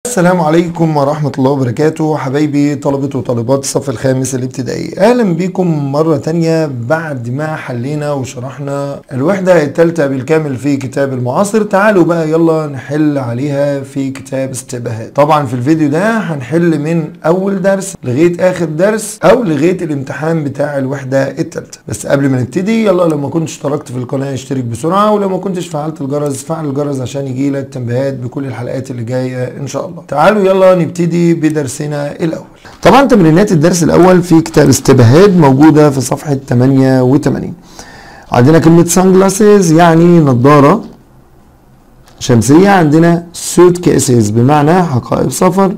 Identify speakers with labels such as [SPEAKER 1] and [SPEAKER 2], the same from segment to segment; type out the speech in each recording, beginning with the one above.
[SPEAKER 1] السلام عليكم ورحمة الله وبركاته حبايبي طلبة وطالبات الصف الخامس الابتدائي أهلا بكم مرة تانية بعد ما حلينا وشرحنا الوحدة التالتة بالكامل في كتاب المعاصر تعالوا بقى يلا نحل عليها في كتاب استباهات طبعا في الفيديو ده هنحل من أول درس لغاية آخر درس أو لغاية الامتحان بتاع الوحدة التالتة بس قبل ما نبتدي يلا لو ما كنتش اشتركت في القناة اشترك بسرعة ولو ما كنتش فعلت الجرس فعل الجرس عشان يجيلك تنبيهات بكل الحلقات اللي جاية إن شاء الله تعالوا يلا نبتدي بدرسنا الأول طبعا تمرينات الدرس الأول في كتاب استباهات موجودة في صفحة 88 عندنا كلمة سان جلاسز يعني نظارة شمسية عندنا سوت كيسز بمعنى حقائب سفر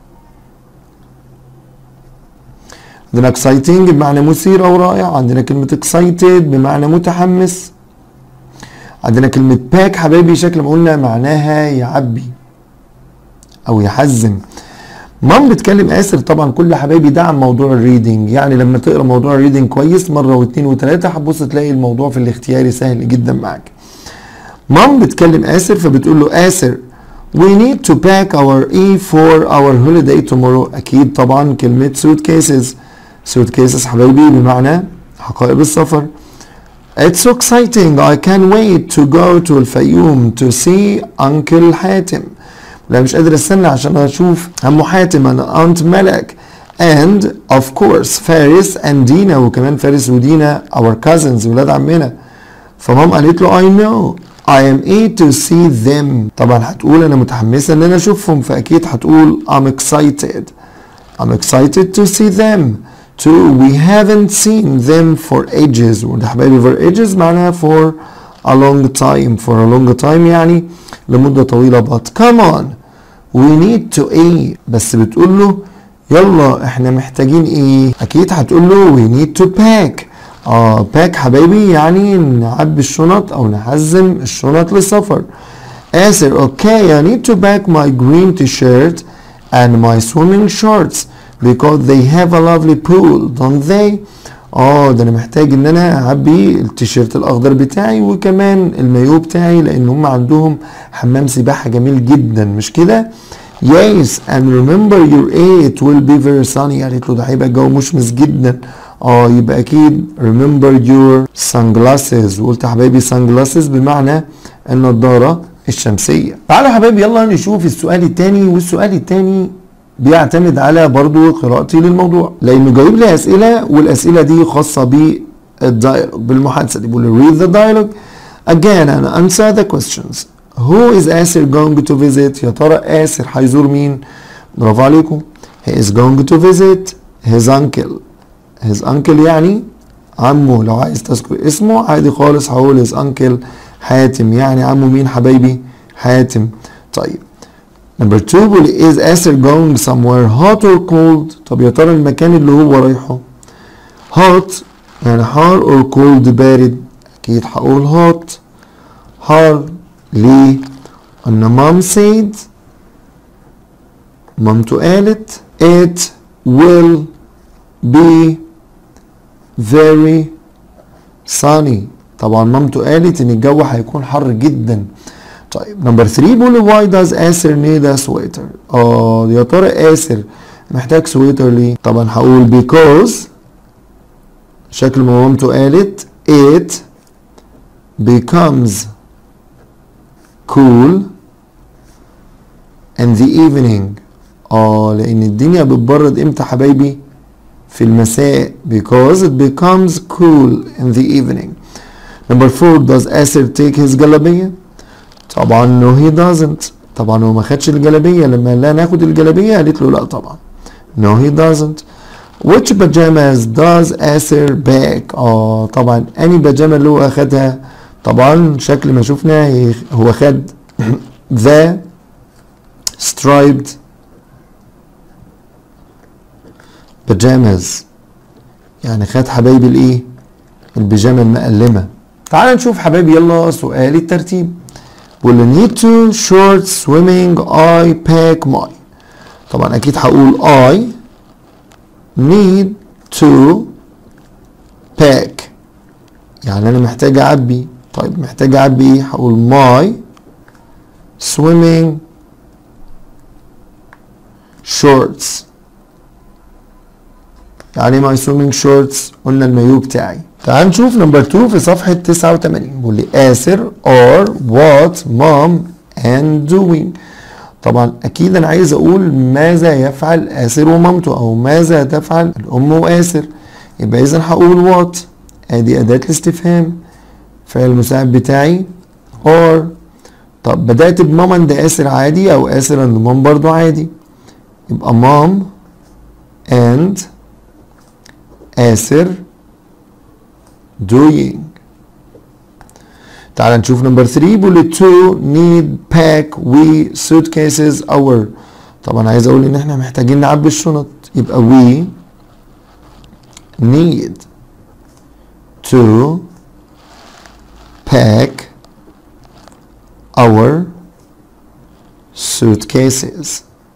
[SPEAKER 1] عندنا exciting بمعنى مثير أو رائع عندنا كلمة excited بمعنى متحمس عندنا كلمة باك حبايبي شكل ما قلنا معناها يعبي أو يحزم مام بتكلم آسر طبعا كل حبايبي ده عن موضوع الريدنج يعني لما تقرا موضوع الريدنج كويس مرة واثنين وثلاثة هتبص تلاقي الموضوع في الاختياري سهل جدا معاك مام بتكلم آسر فبتقول له آسر We need to pack our E for our holiday tomorrow أكيد طبعا كلمة suitcases suitcases حبايبي بمعنى حقائب السفر It's so exciting I can't wait to go to الفيوم to see Uncle حاتم لا مش قادر استنى عشان اشوف عمو حاتم انا انت ملك and of course فارس and دينا وكمان فارس ودينا our cousins ولاد عمنا فمام قالت له I know I am eager to see them طبعا هتقول انا متحمسه ان انا اشوفهم فاكيد هتقول I'm excited I'm excited to see them too we haven't seen them for ages وده حبايبي for ages معناها for a long time for a long time يعني لمدة طويلة but come on we need to ايه بس بتقول له يلا احنا محتاجين ايه اكيد هتقول له we need to pack اه باك حبايبي يعني نعبي الشنط او نحزم الشنط للسفر آسر okay I need to pack my green t-shirt and my swimming shorts because they have a lovely pool don't they اه ده انا محتاج ان انا اعبي التيشيرت الاخضر بتاعي وكمان المايو بتاعي لان هم عندهم حمام سباحه جميل جدا مش كده yes and remember your A it will be very sunny قالت له ده هيبقى الجو مشمس جدا اه يبقى اكيد remember your sunglasses وقلت يا حبايبي sunglasses بمعنى النضاره الشمسيه تعالوا يا حبايبي يلا نشوف السؤال الثاني والسؤال الثاني بيعتمد على برضو قراءتي للموضوع لانه جايب لي اسئله والاسئله دي خاصه بالدايلوج بالمحادثه دي بيقول read the dialogue again and answer the questions who is Asir going to visit يا ترى آسر هيزور مين برافو عليكم he is going to visit his uncle his uncle يعني عمه لو عايز تذكر اسمه عادي خالص هقول his uncle حاتم يعني عمه مين حبايبي حاتم طيب نمبر 2 بيقول is Asir going somewhere hot or cold طب يا ترى المكان اللي هو رايحه hot يعني حار or cold بارد اكيد هقول hot حار ليه ان مام said مامته قالت it will be very sunny طبعا مامته قالت ان الجو هيكون حر جدا طيب نمبر 3 بيقول واي داز اسر نيد ا سويتر اه يا ترى اسر محتاج سويتر ليه طبعا هقول because شكل ما مامته قالت it becomes cool in the evening اه لان الدنيا بتبرد امتى حبايبي في المساء because it becomes cool in the evening number 4 does اسر take his جلابيه طبعا no he doesn't طبعا هو ما خدش الجلابيه لما قال لها ناخد الجلابيه قالت له لا طبعا no he doesn't which pajamas does Asir back اه طبعا اني بيجامه اللي هو اخدها طبعا شكل ما شفنا هو خد the striped pajamas يعني خد حبايبي الايه البيجامه المقلمه تعال نشوف حبايبي يلا سؤال الترتيب واللي need to short swimming I pack my طبعا اكيد هقول I need to pack يعني انا محتاج اعبي طيب محتاج اعبي ايه هقول my swimming shorts يعني my swimming shorts قلنا المايو بتاعي تعال نشوف نمبر 2 في صفحة 89 بيقول لي آسر or what mom and doing طبعا أكيد أنا عايز أقول ماذا يفعل آسر ومامته أو ماذا تفعل الأم وآسر يبقى إذا هقول what أدي أداة الاستفهام فعل المساعد بتاعي or طب بدأت بمام عند آسر عادي أو آسر عند مام برضو عادي يبقى mom and آسر doing تعال نشوف نمبر 3 بيقول لي to need pack we suitcases our طبعا عايز اقول ان احنا محتاجين نعبي الشنط يبقى we need to pack our suitcases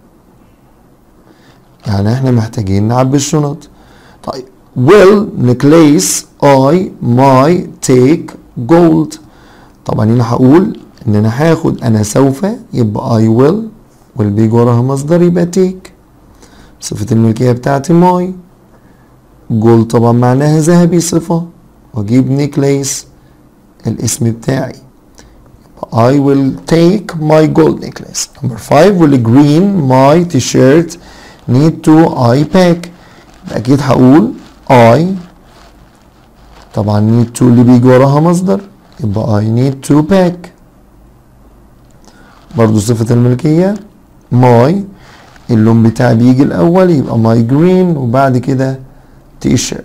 [SPEAKER 1] يعني احنا محتاجين نعبي الشنط طيب will necklace I my take gold طبعا هنا هقول ان انا هاخد انا سوف يبقى I will will بيجي وراها مصدر يبقى take صفة الملكية بتاعتي my gold طبعا معناها ذهبي صفة واجيب necklace الاسم بتاعي I will take my gold necklace number five will green my t-shirt need to I pack اكيد هقول I طبعا need to اللي بيجي وراها مصدر يبقى I need to pack برضو صفة الملكية my اللون بتاعي بيجي الأول يبقى my green وبعد كده تي شيرت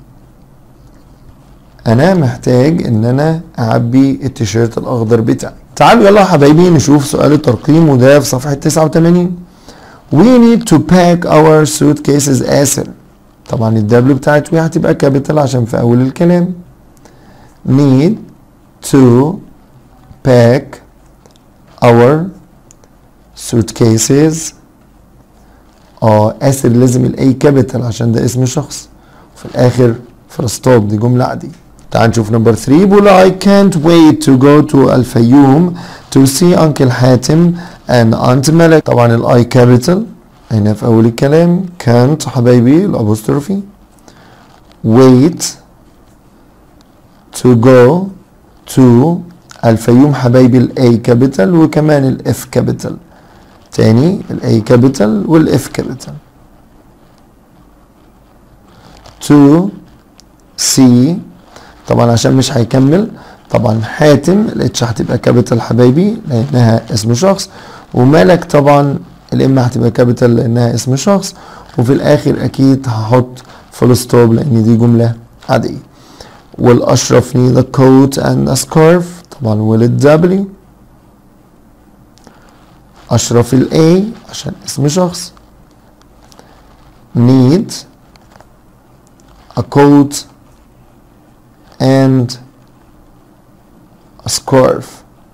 [SPEAKER 1] أنا محتاج إن أنا أعبي التيشيرت الأخضر بتاعي تعالوا يلا يا حبايبي نشوف سؤال الترقيم وده في صفحة 89 We need to pack our suitcases آسر طبعا الدبليو بتاعت we هتبقى كابيتال عشان في أول الكلام need to pack our suitcases اه آسر لازم الاي كابيتال عشان ده اسم شخص في الآخر فلسطوب دي جملة عادية تعال نشوف نمبر 3 بيقول I can't wait to go to الفيوم to see Uncle حاتم and Aunt ملك طبعا الاي كابيتال هنا في أول الكلام can't حبايبي الأبوستروفي wait to go to الفيوم حبايبي الاي كابيتال وكمان الاف كابيتال تاني الاي كابيتال والاف كابيتال to see طبعا عشان مش هيكمل طبعا حاتم الاتش هتبقى كابيتال حبايبي لانها اسم شخص وملك طبعا الام هتبقى كابيتال لانها اسم شخص وفي الاخر اكيد هحط فول ستوب لان دي جمله عاديه والاشرف need a coat and a scarf طبعا والدبليو اشرف الاي عشان اسم شخص need a coat and a scarf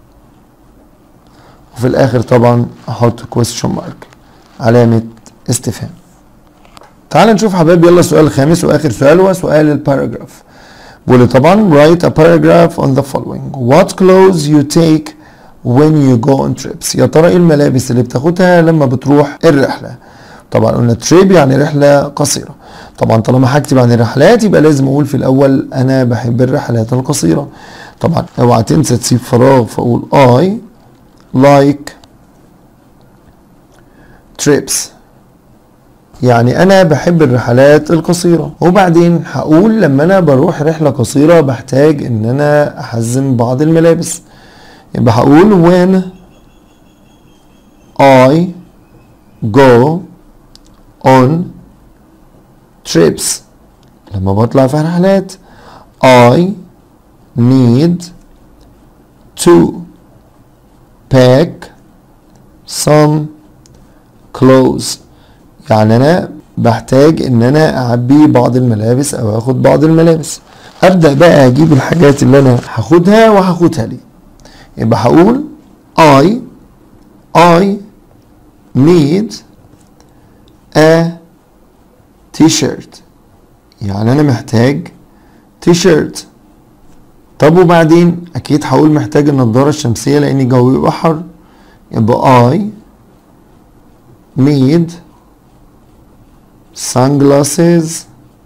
[SPEAKER 1] وفي الاخر طبعا احط question mark علامة استفهام تعال نشوف حبايبي يلا السؤال الخامس واخر سؤال هو سؤال الباراجراف بيقول طبعا write a paragraph on the following what clothes you take when you go on trips يا ترى ايه الملابس اللي بتاخدها لما بتروح الرحلة طبعا قلنا تريب يعني رحلة قصيرة طبعا طالما هكتب عن الرحلات يبقى لازم اقول في الاول انا بحب الرحلات القصيرة طبعا اوعى تنسى تسيب فراغ فاقول I like trips يعني انا بحب الرحلات القصيرة وبعدين هقول لما انا بروح رحلة قصيرة بحتاج ان انا احزم بعض الملابس يبقى هقول when I go on trips لما بطلع في رحلات I need to pack some clothes يعني انا بحتاج ان انا اعبي بعض الملابس او اخد بعض الملابس ابدا بقى اجيب الحاجات اللي انا هاخدها وهاخدها ليه يبقى هقول I I need a t-shirt يعني انا محتاج تيشيرت طب وبعدين اكيد هقول محتاج النضاره الشمسيه لان الجو بيبقى حر يبقى I need sunglasses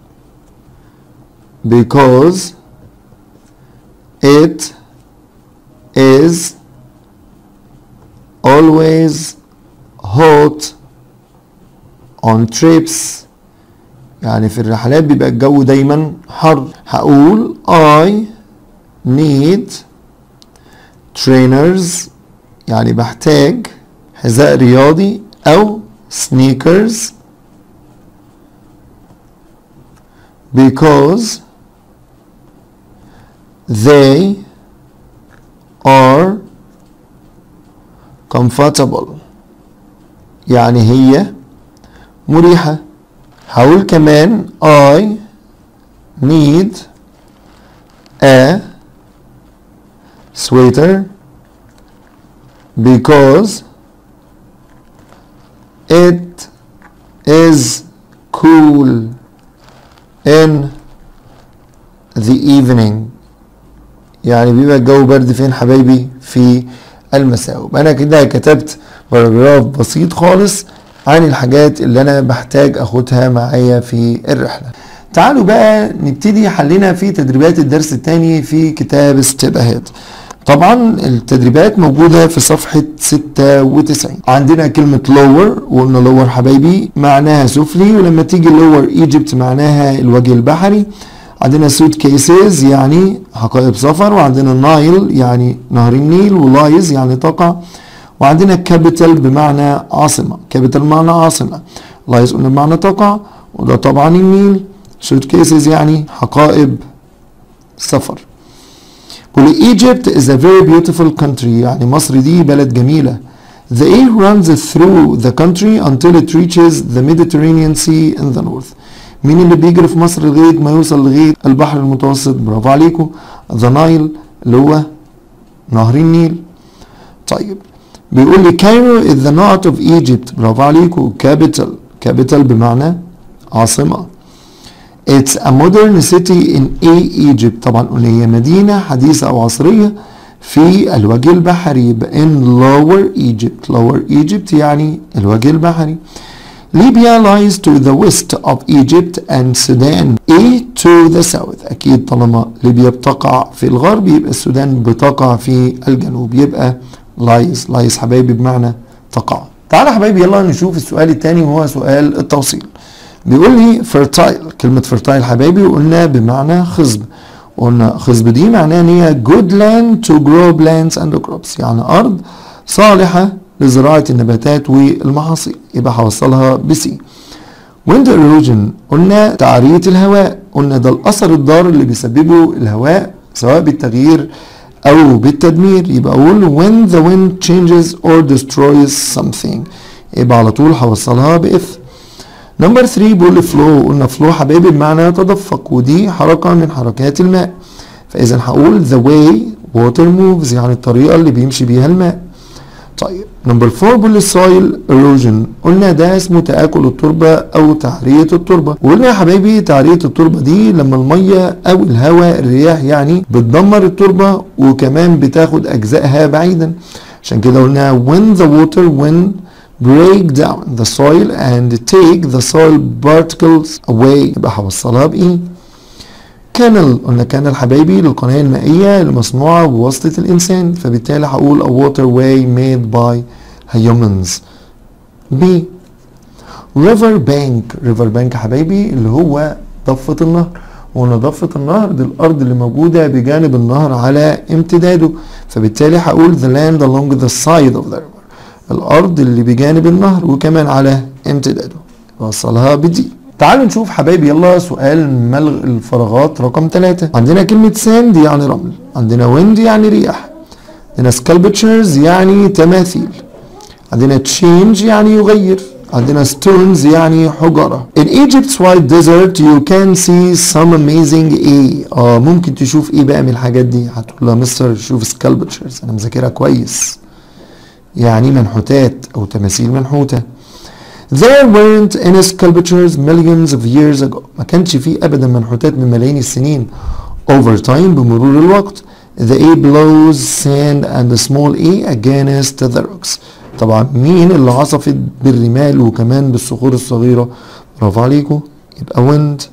[SPEAKER 1] because it is always hot on trips يعني في الرحلات بيبقى الجو دايما حر هقول I need trainers يعني بحتاج حذاء رياضي أو sneakers because they are comfortable يعني هي مريحة هقول كمان I need a sweater because it is cool in the evening يعني بيبقى الجو برد فين حبايبي في المساء يبقى انا كده كتبت باراجراف بسيط خالص عن الحاجات اللي انا بحتاج اخدها معايا في الرحله تعالوا بقى نبتدي حلنا في تدريبات الدرس الثاني في كتاب ستيب اهيد طبعا التدريبات موجودة في صفحة 96 عندنا كلمة lower وقلنا lower حبايبي معناها سفلي ولما تيجي lower Egypt معناها الوجه البحري عندنا suit cases يعني حقائب سفر وعندنا نايل يعني نهر النيل ولايز يعني تقع وعندنا كابيتال بمعنى عاصمة كابيتال بمعنى عاصمة لايز قلنا بمعنى تقع وده طبعا النيل suit cases يعني حقائب سفر بيقول Egypt is a very beautiful country يعني مصر دي بلد جميلة The air runs through the country until it reaches the Mediterranean Sea in the north مين اللي بيجري في مصر لغاية ما يوصل لغاية البحر المتوسط برافو عليكم The Nile اللي هو نهر النيل طيب بيقول لي Cairo is the north of Egypt برافو عليكم capital capital بمعنى عاصمة It's a modern city in A Egypt طبعا قلنا هي مدينة حديثة أو عصرية في الوجه البحري يبقى in lower Egypt lower Egypt يعني الوجه البحري Libya lies to the west of Egypt and Sudan A to the south أكيد طالما ليبيا بتقع في الغرب يبقى السودان بتقع في الجنوب يبقى lies lies حبايبي بمعنى تقع تعالى حبايبي يلا نشوف السؤال الثاني وهو سؤال التوصيل بيقول لي fertile كلمة fertile حبايبي وقلنا بمعنى خصب قلنا خصب دي معناها ان هي good land to grow plants and crops يعني ارض صالحة لزراعة النباتات والمحاصيل يبقى هوصلها بسي wind erosion قلنا تعرية الهواء قلنا ده الاثر الضار اللي بيسببه الهواء سواء بالتغيير او بالتدمير يبقى اقول when the wind changes or destroys something يبقى على طول هوصلها باف نمبر 3 بيقول فلو قلنا فلو حبايبي بمعنى يتدفق ودي حركة من حركات الماء فإذا هقول the way water moves يعني الطريقة اللي بيمشي بيها الماء طيب نمبر 4 بيقول soil erosion قلنا ده اسمه تآكل التربة أو تعرية التربة وقلنا يا حبايبي تعرية التربة دي لما المية أو الهواء الرياح يعني بتدمر التربة وكمان بتاخد أجزائها بعيدا عشان كده قلنا when the water when break down the soil and take the soil particles away يبقى هوصلها بإيه؟ كانل قلنا كانل حبايبي للقناة المائية المصنوعة بواسطة الإنسان فبالتالي هقول a waterway made by humans B river bank river bank حبايبي اللي هو ضفة النهر وقلنا ضفة النهر دي الأرض اللي موجودة بجانب النهر على امتداده فبالتالي هقول the land along the side of the river الارض اللي بجانب النهر وكمان على امتداده وصلها بدي تعالوا نشوف حبايبي يلا سؤال ملغ الفراغات رقم ثلاثة عندنا كلمة ساند يعني رمل عندنا ويند يعني رياح عندنا سكالبتشرز يعني تماثيل عندنا تشينج يعني يغير عندنا stones يعني حجرة In Egypt's white desert you can see some amazing ايه اه ممكن تشوف ايه بقى من الحاجات دي هتقول لها مستر شوف سكالبتشرز انا مذاكرها كويس يعني منحوتات أو تماثيل منحوتة There weren't any sculptures millions of years ago ما كانش فيه أبدا منحوتات من ملايين السنين over time بمرور الوقت The A blows sand and the small A against the rocks طبعا مين اللي عصفت بالرمال وكمان بالصخور الصغيرة برافو عليكم يبقى wind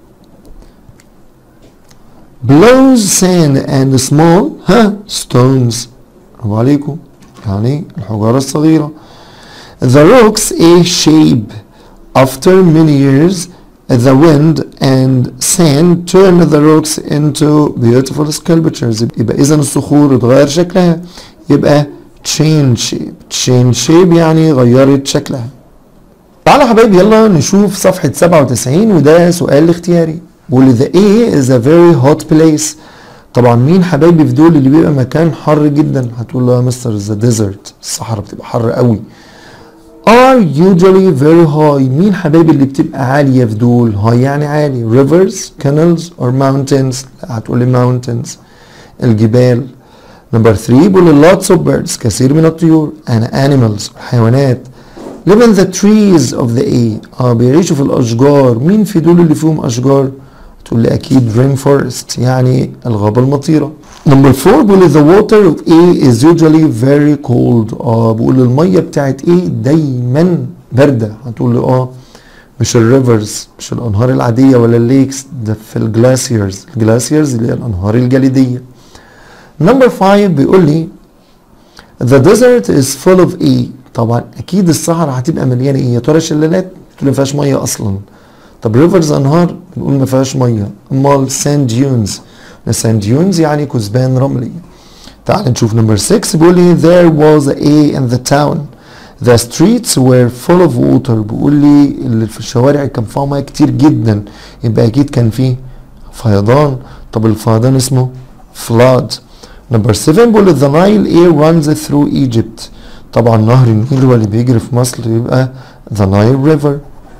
[SPEAKER 1] blows sand and small ها stones برافو عليكم يعني الحجارة الصغيرة the rocks a shape after many years the wind and sand turn the rocks into beautiful sculptures يبقى اذا الصخور اتغير شكلها يبقى change shape change shape يعني غيرت شكلها تعالوا يا حبايبي يلا نشوف صفحة 97 وده سؤال اختياري بيقول the A is a very hot place طبعا مين حبايبي في دول اللي بيبقى مكان حر جدا هتقول له يا مستر ذا ديزرت الصحراء بتبقى حر قوي are usually very high مين حبايبي اللي بتبقى عالية في دول هاي يعني عالي rivers canals or mountains لا هتقول لي mountains الجبال نمبر 3 بيقول lots of birds كثير من الطيور and animals الحيوانات live in the trees of the A اه بيعيشوا في الأشجار مين في دول اللي فيهم أشجار تقول لي أكيد rain forest يعني الغابة المطيرة نمبر 4 بيقول the water of A is usually very cold اه بيقول المية بتاعت A دايما باردة هتقول لي اه مش الريفرز مش الأنهار العادية ولا الليكس ده في الجلاسيرز الجلاسيرز اللي هي الأنهار الجليدية نمبر 5 بيقول لي the desert is full of A طبعا اكيد الصحراء هتبقى مليانه ايه يا ترى شلالات تقول ما فيهاش ميه اصلا طب ريفرز انهار بنقول ما فيهاش ميه امال ساند ديونز الساند ديونز يعني كثبان رملي تعال نشوف نمبر 6 بيقول لي there was a in the town the streets were full of water بيقول لي اللي في الشوارع كان فيها ميه كتير جدا يبقى اكيد كان فيه فيضان طب الفيضان اسمه flood نمبر 7 بيقول لي the Nile a runs through Egypt طبعا نهر النيل هو اللي بيجري في مصر يبقى the Nile River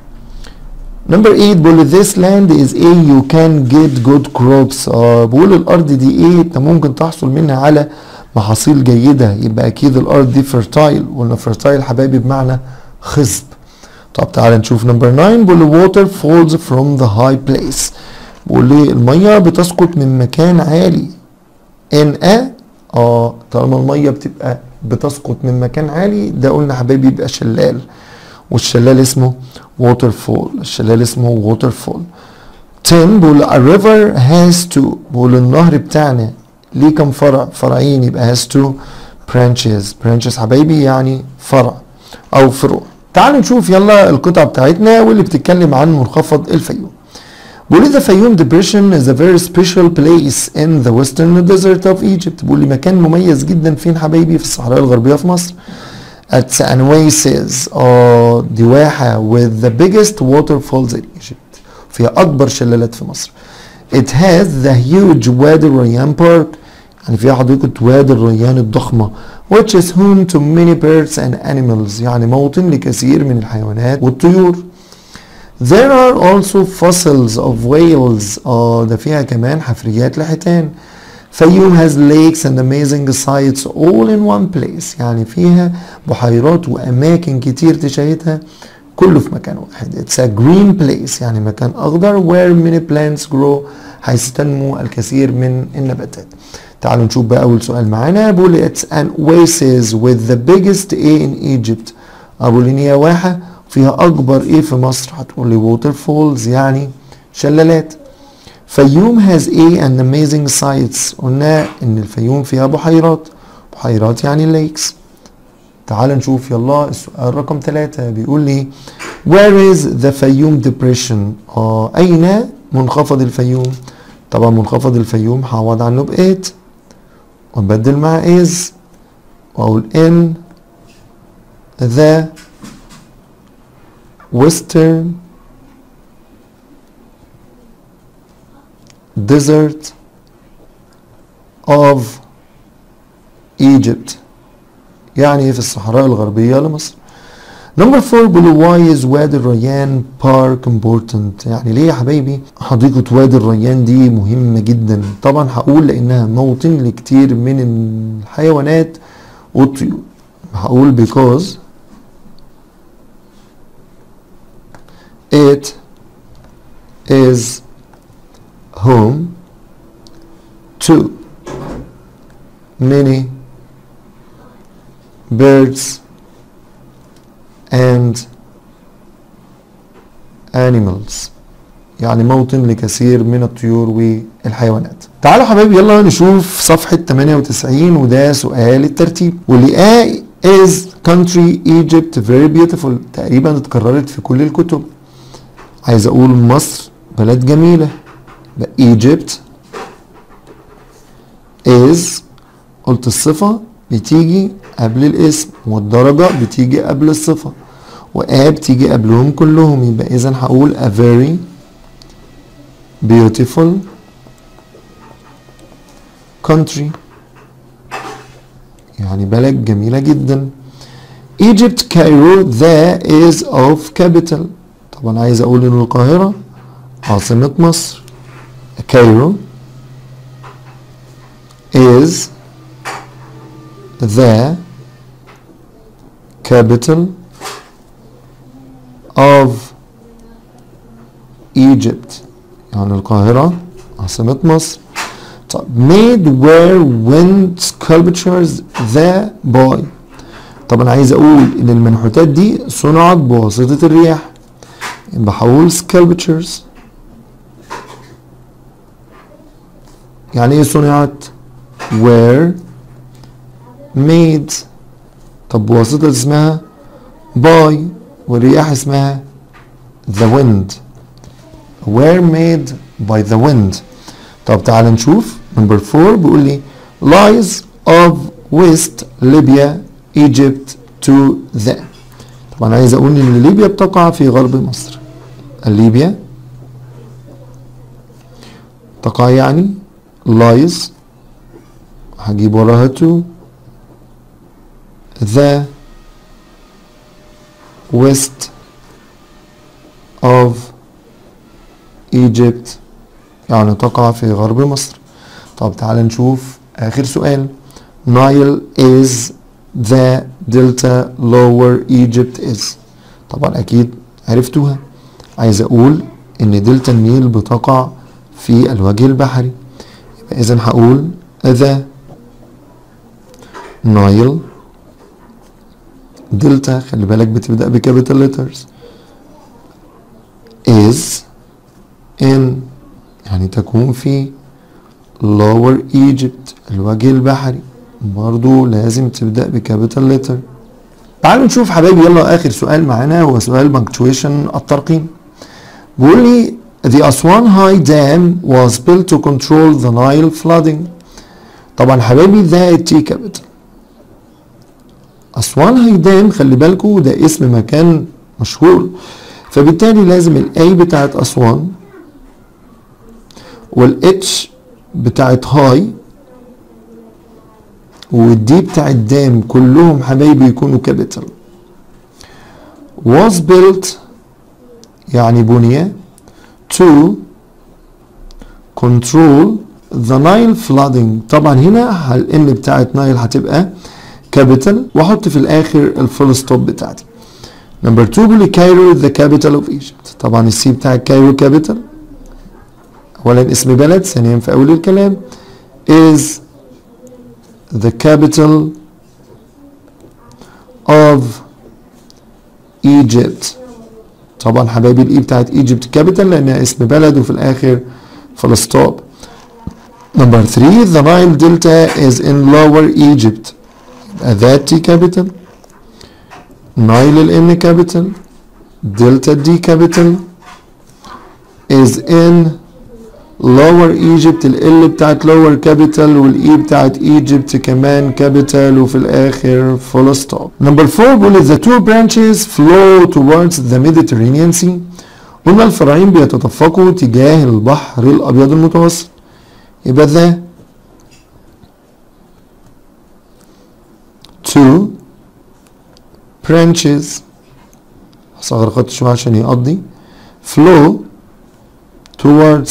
[SPEAKER 1] نمبر 8 بيقول this land is a you can get good crops آه بيقول الارض دي ايه انت ممكن تحصل منها على محاصيل جيده يبقى اكيد الارض دي fertile وقلنا fertile حبايبي بمعنى خصب طب تعالى نشوف نمبر 9 بيقول water falls from the high place بيقول لي الميه بتسقط من مكان عالي ان ا اه طالما الميه بتبقى بتسقط من مكان عالي ده قلنا حبايبي يبقى شلال والشلال اسمه ووتر فول الشلال اسمه ووتر فول 10 بقول a river has to بقول النهر بتاعنا ليه كم فرع فرعين يبقى has two branches branches حبايبي يعني فرع او فروع تعالوا نشوف يلا القطعة بتاعتنا واللي بتتكلم عن منخفض الفيوم بيقول لي the Fayum depression is a very special place in the western desert of Egypt بيقول لي مكان مميز جدا فين حبايبي في الصحراء الغربية في مصر at an oasis اه دي واحة with the biggest waterfalls in Egypt فيها أكبر شلالات في مصر it has the huge وادي الريان park يعني فيها حديقة وادي الريان الضخمة which is home to many birds and animals يعني موطن لكثير من الحيوانات والطيور There are also fossils of whales اه ده فيها كمان حفريات لحيتان فيوم has lakes and amazing sights all in one place يعني فيها بحيرات وأماكن كتير تشاهدها كله في مكان واحد It's a green place يعني مكان أخضر where many plants grow حيث تنمو الكثير من النباتات تعالوا نشوف بقى أول سؤال معانا بقول it's an oasis with the biggest A in Egypt أقول إن هي واحة فيها أكبر إيه في مصر هتقول لي waterfalls يعني شلالات فيوم has a and amazing sights قلنا ان الفيوم فيها بحيرات بحيرات يعني lakes تعال نشوف يلا السؤال رقم ثلاثة بيقول لي where is the فيوم depression آه أين منخفض الفيوم طبعا منخفض الفيوم هعوض عنه ب 8 وبدل مع is واقول in the western desert of Egypt يعني في الصحراء الغربية لمصر نمبر 4 بيقولوا why is وادي الريان park important يعني ليه يا حبايبي حديقة وادي الريان دي مهمة جدا طبعا هقول لانها موطن لكتير من الحيوانات والطيور هقول because it is home to many birds and animals يعني موطن لكثير من الطيور والحيوانات تعالوا حبايبي يلا نشوف صفحة 98 وده سؤال الترتيب واللي آه is country Egypt very beautiful تقريبا اتكررت في كل الكتب عايز اقول مصر بلد جميلة Egypt is قلت الصفة بتيجي قبل الاسم والدرجة بتيجي قبل الصفة وآ بتيجي قبلهم كلهم يبقى إذا هقول a very beautiful country يعني بلد جميلة جدا Egypt Cairo the is of capital طبعا عايز اقول ان القاهرة عاصمة مصر Cairo is the capital of Egypt يعني القاهرة عاصمة مصر طب made where wind sculptures the boy طبعا عايز اقول ان المنحوتات دي صنعت بواسطة الرياح يبقى هقول sculptures يعني ايه صنعت were made طب بواسطة اسمها by والرياح اسمها the wind were made by the wind طب تعال نشوف نمبر 4 بيقول لي lies of west Libya Egypt to the طبعا عايز اقول ان ليبيا بتقع في غرب مصر ليبيا تقع يعني lies هجيب وراها to the west of Egypt يعني تقع في غرب مصر طب تعال نشوف آخر سؤال Nile is the delta lower Egypt is طبعا أكيد عرفتوها عايز أقول إن دلتا النيل بتقع في الوجه البحري يبقى إذا هقول the Nile دلتا خلي بالك بتبدأ بكابيتال letters is in يعني تكون في lower Egypt الوجه البحري برضو لازم تبدأ بكابيتال لتر تعالوا نشوف حبايبي يلا آخر سؤال معانا هو سؤال punctuation الترقيم بيقول لي The Aswan High Dam was built to control the Nile flooding طبعا حبايبي ده التي كابيتال أسوان هاي دام خلي بالكوا ده اسم مكان مشهور فبالتالي لازم الاي بتاعت أسوان والاتش بتاعت هاي والدي بتاعت دام كلهم حبايبي يكونوا كابيتال was built يعني بني to control the Nile flooding طبعا هنا الام بتاعت نايل هتبقى كابيتال واحط في الاخر الفول ستوب بتاعتي نمبر 2 بيقول لي كايرو ذا كابيتال اوف ايجيبت طبعا السي بتاع كايرو كابيتال اولا اسم بلد ثانيا في اول الكلام is the capital of Egypt طبعا حبايبي الاي بتاعت ايجيبت كابيتال لانها اسم بلد وفي الاخر فول ستوب نمبر 3 the Nile Delta is in lower Egypt يبقى that T capital Nile ال N capital Delta D capital is in lower Egypt ال L بتاعت lower capital وال E بتاعت Egypt كمان capital وفي الآخر full stop. Number four بيقول the two branches flow towards the Mediterranean Sea. قلنا الفرعين بيتدفقوا تجاه البحر الأبيض المتوسط. يبقى the two branches هصغر خط شوية عشان يقضي flow towards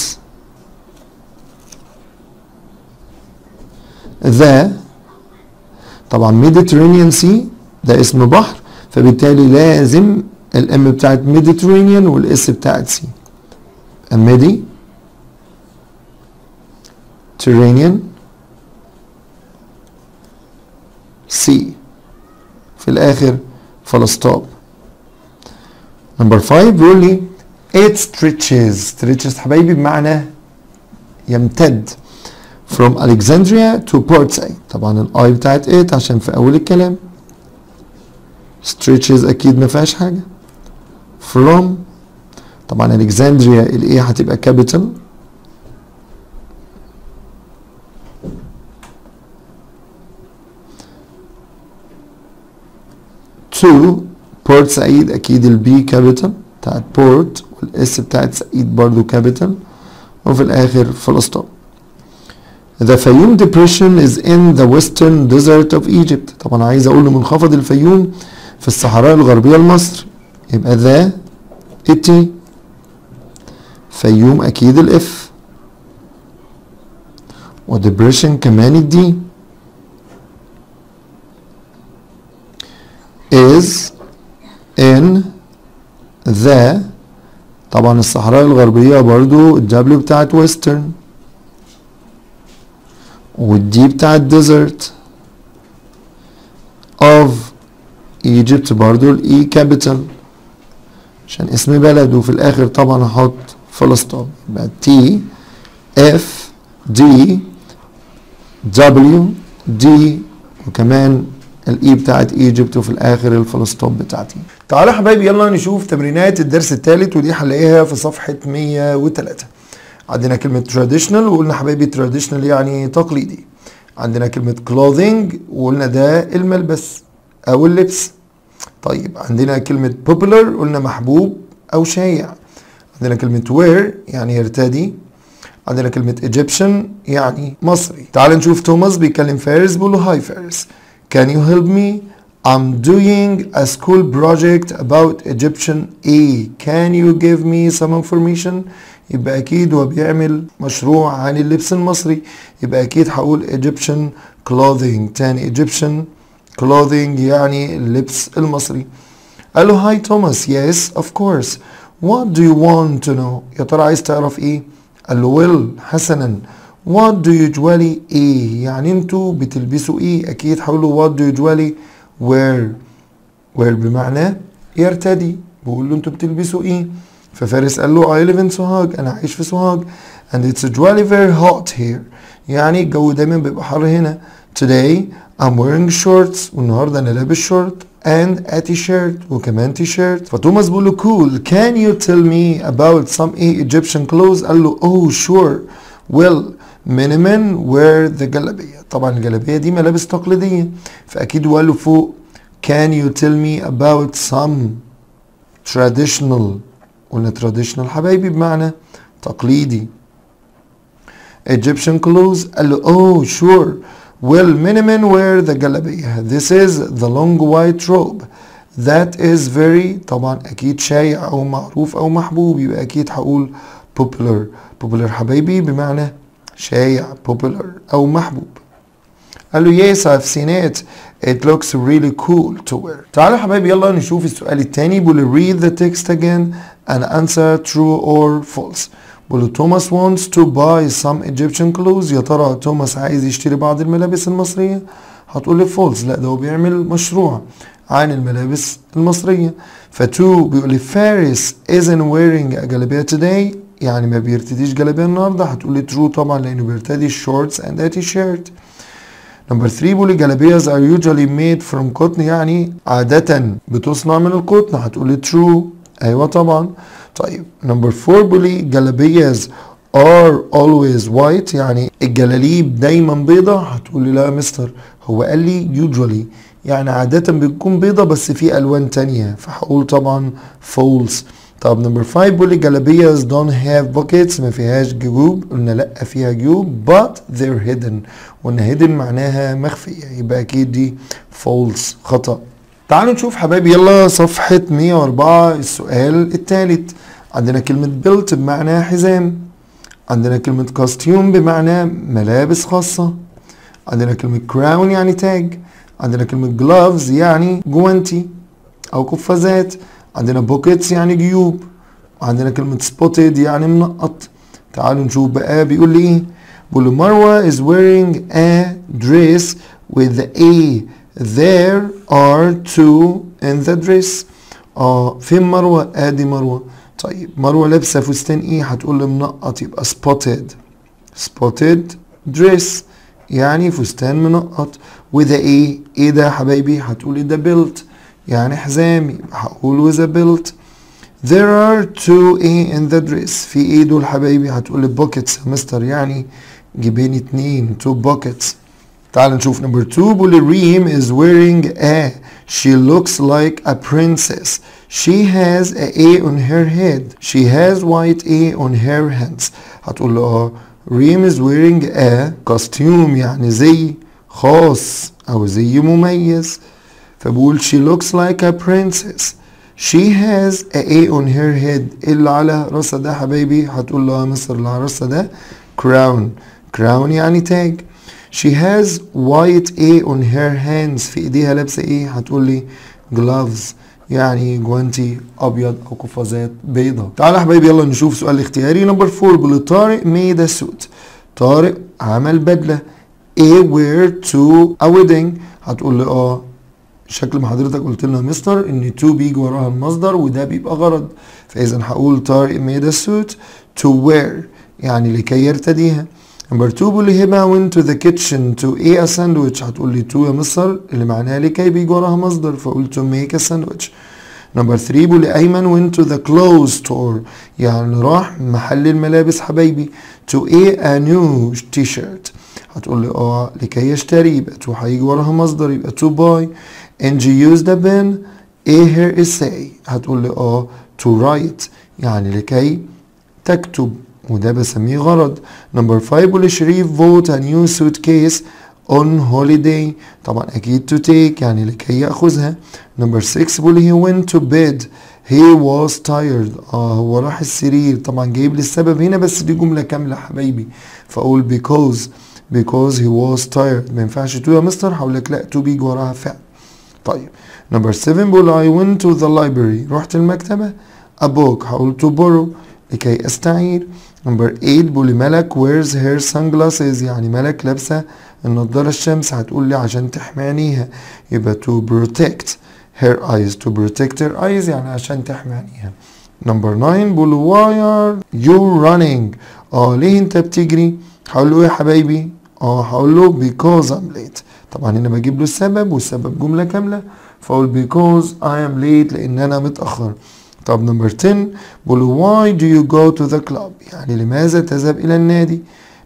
[SPEAKER 1] the طبعا Mediterranean Sea ده اسم بحر فبالتالي لازم الام بتاعت Mediterranean والاس بتاعت سي ميدي Mediterranean سي في الاخر فول ستوب نمبر 5 بيقول لي it stretches stretches حبايبي بمعنى يمتد from Alexandria to Port Said طبعا الاي بتاعت it عشان في اول الكلام stretches اكيد ما فيهاش حاجه from طبعا Alexandria الايه هتبقى capital to بورت سعيد اكيد البي كابيتال بتاعت بورت والاس بتاعت سعيد برضو كابيتال وفي الاخر فلسطين The Fayum depression is in the western desert of Egypt طبعا عايز اقول له منخفض الفيوم في الصحراء الغربية لمصر يبقى ذا التي فيوم اكيد الاف وديبريشن كمان الدي is in the طبعا الصحراء الغربية برضو الدبليو بتاعت ويسترن والدي بتاعت ديزرت of Egypt برضو الاي كابيتال عشان اسم بلد وفي الاخر طبعا هحط فلسطين يبقى تي اف دي دبليو دي وكمان الاي بتاعت ايجيبت وفي الاخر الفلسطين بتاعتي تعالوا يا حبايبي يلا نشوف تمرينات الدرس الثالث ودي هنلاقيها في صفحه 103 عندنا كلمه traditional وقلنا حبايبي traditional يعني تقليدي عندنا كلمه clothing وقلنا ده الملبس او اللبس طيب عندنا كلمه popular قلنا محبوب او شائع عندنا كلمه wear يعني يرتدي عندنا كلمة Egyptian يعني مصري تعال نشوف توماس بيكلم فارس بيقول له هاي فارس Can you help me? I'm doing a school project about Egyptian A. Can you give me some information? يبقى أكيد هو بيعمل مشروع عن اللبس المصري يبقى أكيد هقول Egyptian clothing تاني Egyptian clothing يعني اللبس المصري قال له هاي توماس yes of course what do you want to know يا ترى عايز تعرف ايه قال له well حسنا what do you usually ايه يعني انتوا بتلبسوا ايه اكيد هقول what do you usually wear wear بمعنى يرتدي بقول له انتوا بتلبسوا ايه ففارس قال له I live in سوهاج انا عايش في سوهاج and it's usually very hot here يعني الجو دايما بيبقى حر هنا today I'm wearing shorts والنهارده انا لابس شورت and a t-shirt وكمان t-shirt فتوماس بيقول له cool can you tell me about some Egyptian clothes قال له oh sure well many men wear the جلابية طبعا الجلابية دي ملابس تقليدية فأكيد هو قال له فوق can you tell me about some traditional قلنا traditional حبايبي بمعنى تقليدي Egyptian clothes قال له oh sure well many men wear the جلابية this is the long white robe that is very طبعا أكيد شائع أو معروف أو محبوب يبقى أكيد هقول popular popular حبايبي بمعنى شائع popular أو محبوب قال له yes I've seen it it looks really cool to wear تعالوا حبايبي يلا نشوف السؤال التاني بيقول read the text again and answer true or false بيقول توماس wants to buy some Egyptian clothes يا ترى توماس عايز يشتري بعض الملابس المصرية هتقول لي false لا ده هو بيعمل مشروع عن الملابس المصرية فتو بيقول لي فارس isn't wearing a جلابية today يعني ما بيرتديش جلابية النهاردة هتقول لي true طبعا لأنه بيرتدي shorts and a t-shirt نمبر 3 بيقول لي جلابيز are usually made from cotton يعني عادة بتصنع من القطن هتقول لي true ايوه طبعا طيب نمبر 4 بيقول لي جلابيز are always white يعني الجلاليب دايما بيضة هتقول لي لا يا مستر هو قال لي usually يعني عادة بتكون بيضة بس في ألوان تانية فهقول طبعا false طب نمبر 5 بيقول لي جلابيز don't have pockets ما فيهاش جيوب قلنا لا فيها جيوب but they're hidden قلنا hidden معناها مخفية يبقى أكيد دي false خطأ تعالوا نشوف حبايبي يلا صفحة 104 السؤال الثالث عندنا كلمة بيلت بمعنى حزام عندنا كلمة كاستيوم بمعنى ملابس خاصة عندنا كلمة كراون يعني تاج عندنا كلمة جلافز يعني جوانتي أو قفازات عندنا بوكيتس يعني جيوب وعندنا كلمة سبوتد يعني منقط تعالوا نشوف بقى بيقول لي ايه بيقول لي مروة is wearing a dress with a there are two in the dress اه فين مروة ادي مروة طيب مروة لابسة فستان ايه هتقول لي منقط يبقى spotted spotted dress يعني فستان منقط وده ايه ايه ده يا حبايبي هتقولي ده belt يعني حزام يبقى هقول with a belt There are two A in the dress في ايه دول حبايبي هتقولي buckets يا مستر يعني جيبين اتنين two buckets تعال نشوف number two بيقول Reem is wearing a she looks like a princess she has a A on her head she has white A on her hands هتقول له اه Reem is wearing a costume يعني زي خاص او زي مميز فبقول she looks like a princess she has a A on her head اللي على راسها ده حبايبي هتقول له يا مصر اللي على راسها ده crown crown يعني تاج she has white A on her hands في ايديها لابسه ايه هتقول لي gloves يعني جوانتي ابيض او قفازات بيضة تعال يا حبايبي يلا نشوف سؤال اختياري نمبر 4 بيقول طارق made a suit طارق عمل بدله A wear to a wedding هتقول لي اه شكل ما حضرتك قلت لنا يا مستر ان تو بيجي وراها المصدر وده بيبقى غرض فاذا هقول طارق made a suit to wear يعني لكي يرتديها نمبر 2 بيقول لي هبه went to the kitchen to eat a sandwich هتقول لي to يا مستر اللي معناها لكي بيجي وراها مصدر فقول to make a sandwich نمبر 3 بيقول لي ايمن went to the clothes store يعني راح محل الملابس حبايبي to eat a new t-shirt هتقول لي اه لكي يشتري يبقى to هيجي وراها مصدر يبقى to buy and you use the pen a here essay هتقول لي اه to write يعني لكي تكتب وده بسميه غرض نمبر 5 بيقول لي شريف vote a new suitcase on holiday طبعا اكيد to take يعني لكي ياخذها نمبر 6 بيقول لي he went to bed he was tired اه هو راح السرير طبعا جايب لي السبب هنا بس دي جمله كامله حبايبي فاقول because because he was tired ما ينفعش تو يا مستر هقول لك لا تو بيجي وراها فعل طيب نمبر 7 بقول I went to the library رحت المكتبة a book هقول to borrow لكي استعير نمبر 8 بقول ملك wears her sunglasses يعني ملك لابسة النضارة الشمس هتقول لي عشان تحمي عينيها يبقى to protect her eyes to protect her eyes يعني عشان تحمي عينيها نمبر 9 بقول why are you running اه ليه انت بتجري هقول له ايه يا حبايبي اه هقول له because I'm late طبعا هنا بجيب له السبب والسبب جملة كاملة فاقول because I am late لان انا متأخر طب نمبر 10 بقول why do you go to the club يعني لماذا تذهب الى النادي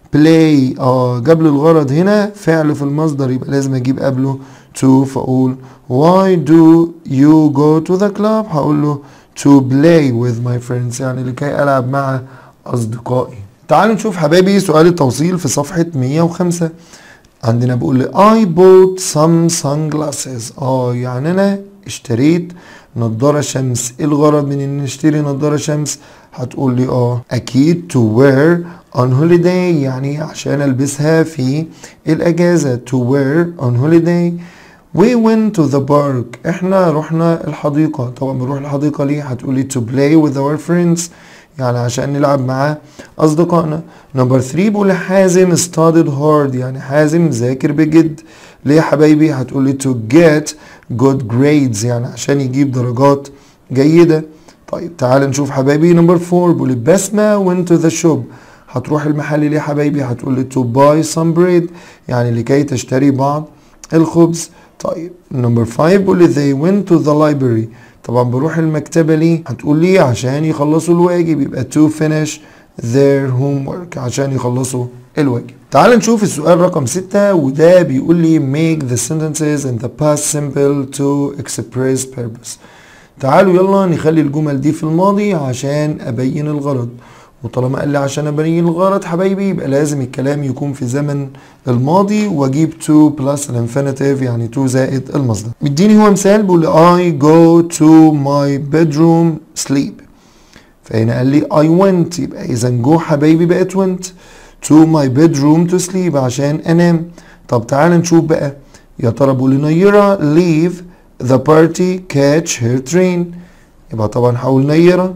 [SPEAKER 1] play اه قبل الغرض هنا فعل في المصدر يبقى لازم اجيب قبله to فاقول why do you go to the club هقول له to play with my friends يعني لكي العب مع اصدقائي تعالوا نشوف حبايبي سؤال التوصيل في صفحة 105 عندنا بيقول لي I bought some sunglasses اه يعني انا اشتريت نضارة شمس ايه الغرض من ان نشتري نضارة شمس هتقول لي اه اكيد to wear on holiday يعني عشان البسها في الاجازة to wear on holiday we went to the park احنا رحنا الحديقة طبعا بنروح الحديقة ليه هتقولي to play with our friends يعني عشان نلعب مع اصدقائنا نمبر 3 بقول حازم studied hard يعني حازم ذاكر بجد ليه يا حبايبي هتقولي to get good grades يعني عشان يجيب درجات جيدة طيب تعال نشوف حبايبي نمبر 4 بقول بسمة went to the shop هتروح المحل ليه يا حبايبي هتقولي to buy some bread يعني لكي تشتري بعض الخبز طيب نمبر 5 بقول they went to the library طبعا بروح المكتبة ليه هتقول لي عشان يخلصوا الواجب يبقى to finish their homework عشان يخلصوا الواجب تعال نشوف السؤال رقم ستة وده بيقول لي make the sentences in the past simple to express purpose تعالوا يلا نخلي الجمل دي في الماضي عشان ابين الغرض وطالما قال لي عشان ابين الغرض حبايبي يبقى لازم الكلام يكون في زمن الماضي واجيب to plus الانفينيتيف يعني to زائد المصدر مديني هو مثال بيقول لي I go to my bedroom sleep فهنا قال لي I went يبقى اذا جو حبايبي بقت went to my bedroom to sleep عشان انام طب تعال نشوف بقى يا ترى بيقول لي نيرة leave the party catch her train يبقى طبعا هقول نيرة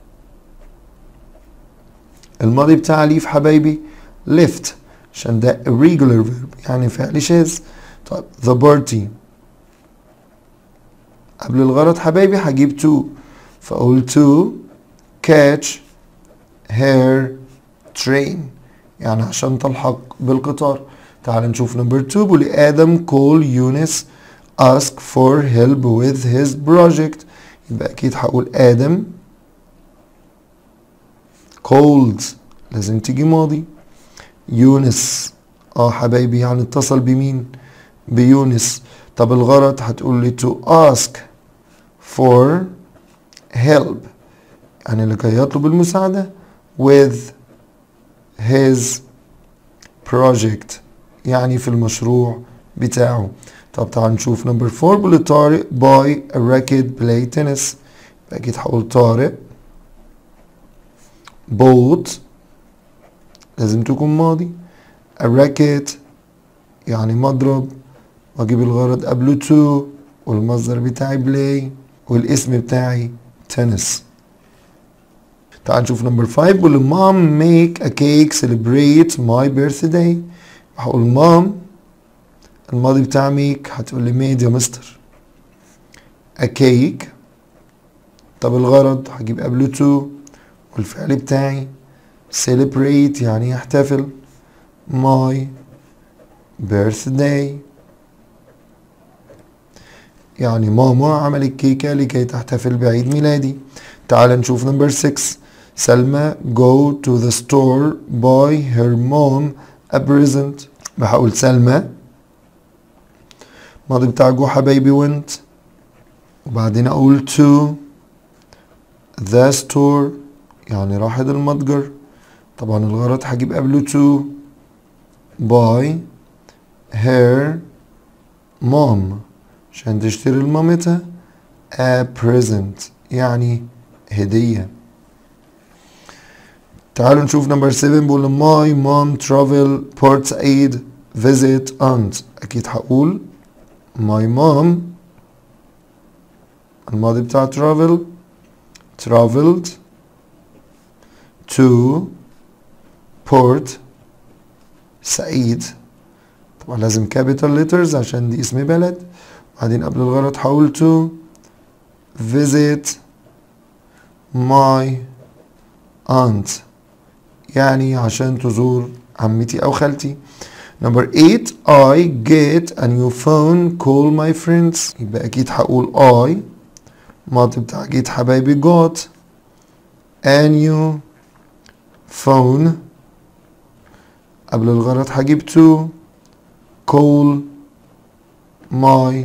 [SPEAKER 1] الماضي بتاع ليف حبايبي left عشان ده irregular verb يعني فعل شاذ طيب the party قبل الغرض حبايبي هجيب to فأقول to catch her train يعني عشان تلحق بالقطار تعال نشوف نمبر 2 بيقول لي آدم call يونس ask for help with his project يبقى أكيد هقول آدم called لازم تيجي ماضي يونس اه حبايبي يعني اتصل بمين بيونس طب الغرض هتقول لي to ask for help يعني لكي يطلب المساعدة with his project يعني في المشروع بتاعه طب تعال نشوف نمبر 4 بيقول طارق باي a racket play tennis اكيد هقول طارق بوت لازم تكون ماضي a racket يعني مضرب واجيب الغرض قبله to والمصدر بتاعي play والاسم بتاعي tennis تعال نشوف نمبر 5 بيقول مام ميك ا كيك سيلبريت ماي بيرثداي هقول مام الماضي بتاع ميك هتقول لي ميد يا مستر ا كيك طب الغرض هجيب قبله تو والفعل بتاعي celebrate يعني يحتفل my birthday يعني ماما عملت كيكة لكي تحتفل بعيد ميلادي تعال نشوف نمبر 6 سلمى go to the store buy her mom a present بحاول سلمى الماضي بتاع جو حبايبي went وبعدين اقول to the store يعني راحت المتجر طبعا الغرض هجيب قبله to buy her mom عشان تشتري لمامتها a present يعني هدية تعالوا نشوف نمبر 7 بيقول my mom travel port aid visit aunt أكيد هقول my mom الماضي بتاع travel traveled to port سعيد طبعا لازم capital letters عشان دي اسم بلد بعدين قبل الغلط هقول to visit my aunt يعني عشان تزور عمتي أو خالتي Number 8 I get a new phone call my friends يبقى أكيد هقول I ماضي بتاع get حبايبي got a new phone قبل الغلط هجيب to call my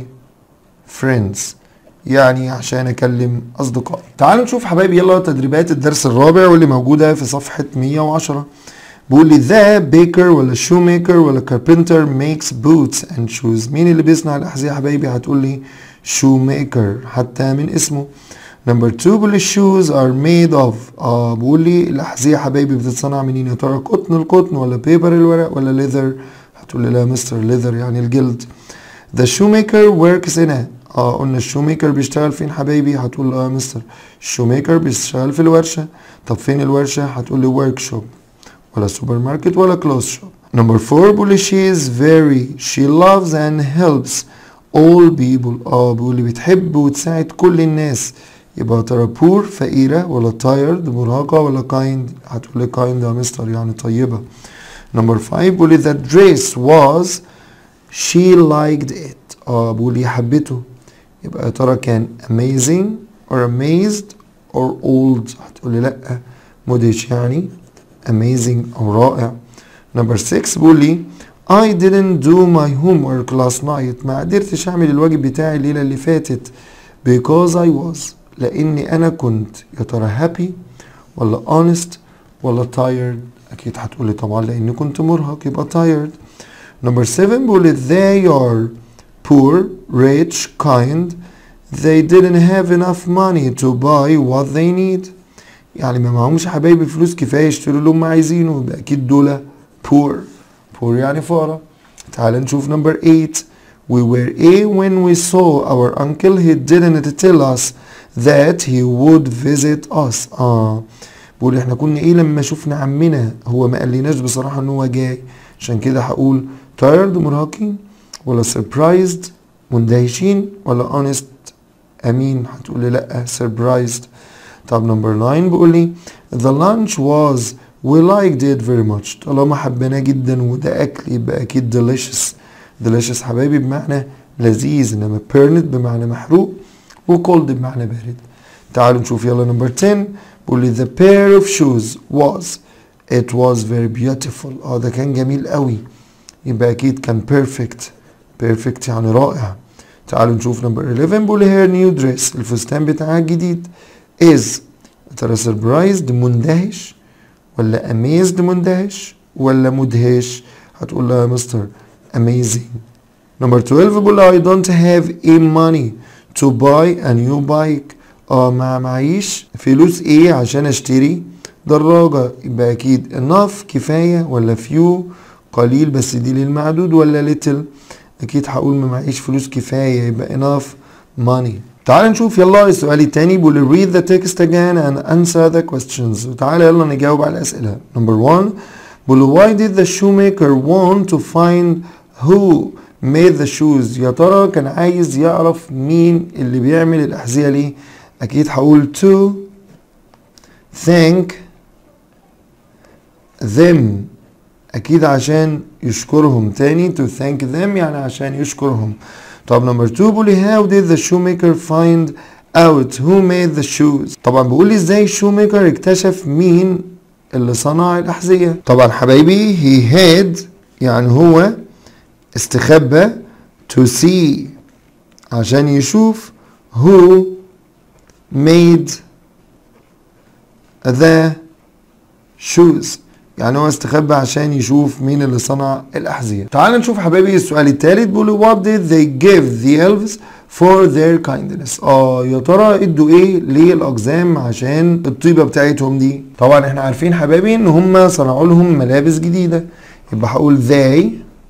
[SPEAKER 1] friends يعني عشان اكلم اصدقائي تعالوا نشوف حبايبي يلا تدريبات الدرس الرابع واللي موجوده في صفحه 110 بيقول لي ذا بيكر ولا شو ميكر ولا كاربنتر ميكس بوتس اند شوز مين اللي بيصنع الاحذيه يا حبايبي هتقول لي شو ميكر حتى من اسمه نمبر 2 بيقول لي shoes are made of اه بيقول لي الاحذيه يا حبايبي بتتصنع منين يا ترى قطن القطن ولا بيبر الورق ولا ليذر هتقول لي لا مستر ليذر يعني الجلد The shoemaker works in a اه قلنا الشوميكر بيشتغل فين حبايبي هتقول اه يا مستر الشوميكر بيشتغل في الورشة طب فين الورشة هتقول لي ورك شوب ولا سوبر ماركت ولا كلوز شوب نمبر 4 بيقول لي she is very she loves and helps all people اه بيقول لي بتحب وتساعد كل الناس يبقى ترى poor فقيرة ولا tired مرهقة ولا kind هتقول لي kind يا مستر يعني طيبة نمبر 5 بيقول لي the dress was she liked it اه بيقول لي حبته يبقى يا ترى كان amazing or amazed or old هتقولي لأ مدهش يعني amazing أو رائع number 6 بيقول لي I didn't do my homework last night ما قدرتش أعمل الواجب بتاعي الليلة اللي فاتت because I was لأني أنا كنت يا ترى happy ولا honest ولا tired أكيد هتقولي طبعا لأني كنت مرهق يبقى tired number 7 بيقول لي they are poor, rich, kind. They didn't have enough money to buy what they need. يعني ما معهمش حبايبي فلوس كفايه يشتروا اللي هم عايزينه يبقى اكيد دول poor. poor يعني فقراء. تعال نشوف number 8. We were A when we saw our uncle he didn't tell us that he would visit us. اه بقول احنا كنا ايه لما شفنا عمنا هو ما قاليناش بصراحه ان هو جاي عشان كده هقول tired مرهقين ولا surprised مندهشين ولا honest امين هتقولي لا surprised طب نمبر 9 بيقول لي the lunch was we liked it very much طالما حبيناه جدا وده اكل يبقى اكيد delicious delicious حبايبي بمعنى لذيذ انما burnt بمعنى محروق وcold بمعنى بارد تعالوا نشوف يلا نمبر 10 بيقول لي the pair of shoes was it was very beautiful اه ده كان جميل قوي يبقى اكيد كان perfect perfect يعني رائع تعالوا نشوف نمبر 11 بيقول لي her new dress الفستان بتاعها الجديد is ترى surprised مندهش ولا amazed مندهش ولا مدهش هتقول لها يا مستر amazing نمبر 12 بيقول لي I don't have a money to buy a new bike اه ما معيش فلوس ايه عشان اشتري دراجة يبقى اكيد enough كفاية ولا few قليل بس دي للمعدود ولا little اكيد هقول ما معيش فلوس كفاية يبقى enough money تعال نشوف يلا السؤال التاني بيقول read the text again and answer the questions وتعال يلا نجاوب على الأسئلة number one بيقول why did the shoemaker want to find who made the shoes يا ترى كان عايز يعرف مين اللي بيعمل الأحذية ليه أكيد هقول to thank them أكيد عشان يشكرهم تاني to thank them يعني عشان يشكرهم طب نمبر 2 بيقول لي how did the shoemaker find out who made the shoes طبعا بيقول لي ازاي الشوميكر اكتشف مين اللي صنع الأحذية طبعا حبايبي he had يعني هو استخبى to see عشان يشوف who made the shoes يعني هو استخبى عشان يشوف مين اللي صنع الأحذية تعال نشوف حبايبي السؤال الثالث بيقول what did they give the elves for their kindness اه يا ترى ادوا ايه للأقزام عشان الطيبة بتاعتهم دي طبعا احنا عارفين حبايبي ان هم صنعوا لهم ملابس جديدة يبقى هقول they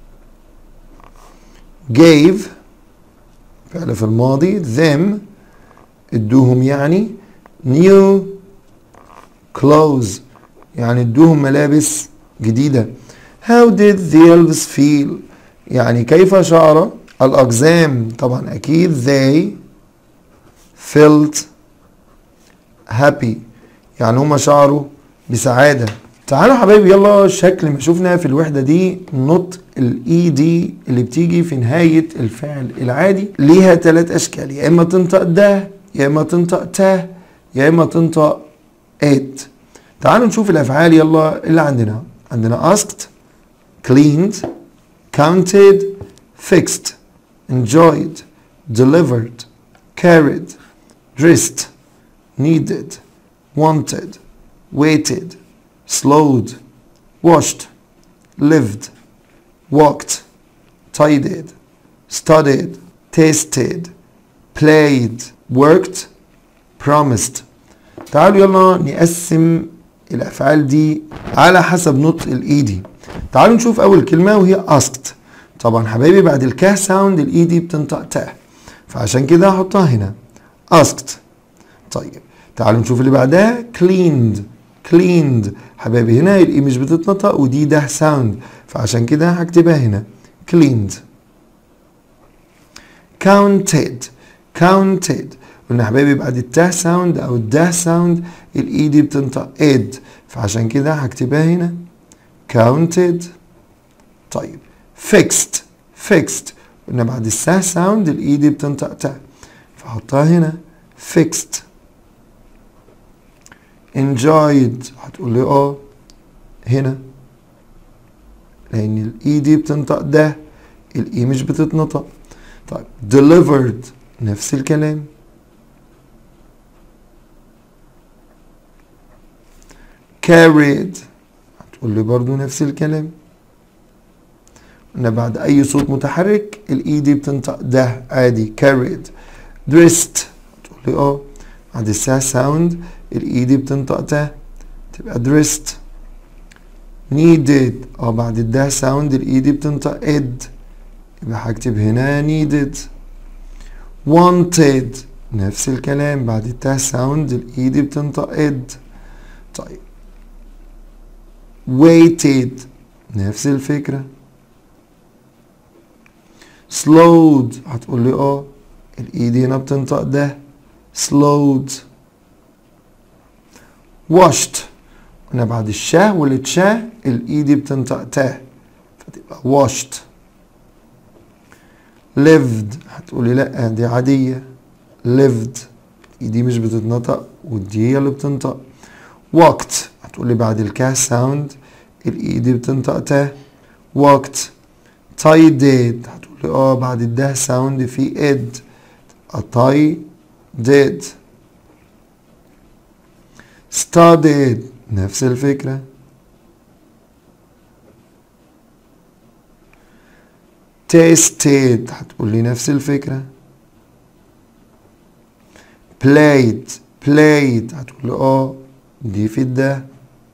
[SPEAKER 1] gave فعل في الماضي them ادوهم يعني new clothes يعني ادوهم ملابس جديدة how did the elves feel يعني كيف شعر الأقزام طبعا أكيد they felt happy يعني هم شعروا بسعادة تعالوا حبايبي يلا شكل ما شفنا في الوحدة دي نطق الاي دي اللي بتيجي في نهاية الفعل العادي ليها ثلاث أشكال يا إما تنطق ده يا إما تنطق ته يا إما تنطق ات تعالوا نشوف الافعال يلا اللي عندنا عندنا asked cleaned counted fixed enjoyed delivered carried dressed needed wanted waited slowed washed lived walked tidied studied tasted played worked promised تعالوا يلا نقسم الافعال دي على حسب نطق الايدي تعالوا نشوف اول كلمه وهي asked طبعا حبايبي بعد الكاه ساوند الايدي بتنطق تا فعشان كده هحطها هنا asked طيب تعالوا نشوف اللي بعدها cleaned cleaned حبايبي هنا الاي مش بتتنطق ودي ده ساوند فعشان كده هكتبها هنا cleaned counted counted قلنا حبايبي بعد التا ساوند او الده ساوند الاي دي بتنطق اد فعشان كده هكتبها هنا counted طيب fixed fixed قلنا بعد السا ساوند الاي دي بتنطق تا فحطها هنا fixed enjoyed هتقول لي اه هنا لان الاي دي بتنطق ده الاي مش بتتنطق طيب delivered نفس الكلام carried هتقول لي برضو نفس الكلام قلنا بعد اي صوت متحرك الاي دي بتنطق ده عادي carried dressed هتقول لي اه بعد السا ساوند الاي دي بتنطق ده تبقى dressed needed اه بعد الده ساوند الاي دي بتنطق ed يبقى هكتب هنا needed wanted نفس الكلام بعد التا ساوند الاي دي بتنطق ed طيب waited نفس الفكرة slowed هتقول لي اه الاي دي هنا بتنطق ده slowed washed قلنا بعد الشاه والتشاه الاي دي بتنطق تا فتبقى washed lived هتقولي لا دي عادية lived دي مش بتتنطق ودي هي اللي بتنطق walked هتقولي بعد الكاه ساوند الاي دي بتنطق تا walked tied هتقولي اه بعد الده ساوند في اد tie did studied نفس الفكرة tasted هتقولي نفس الفكرة played played هتقولي اه دي في الده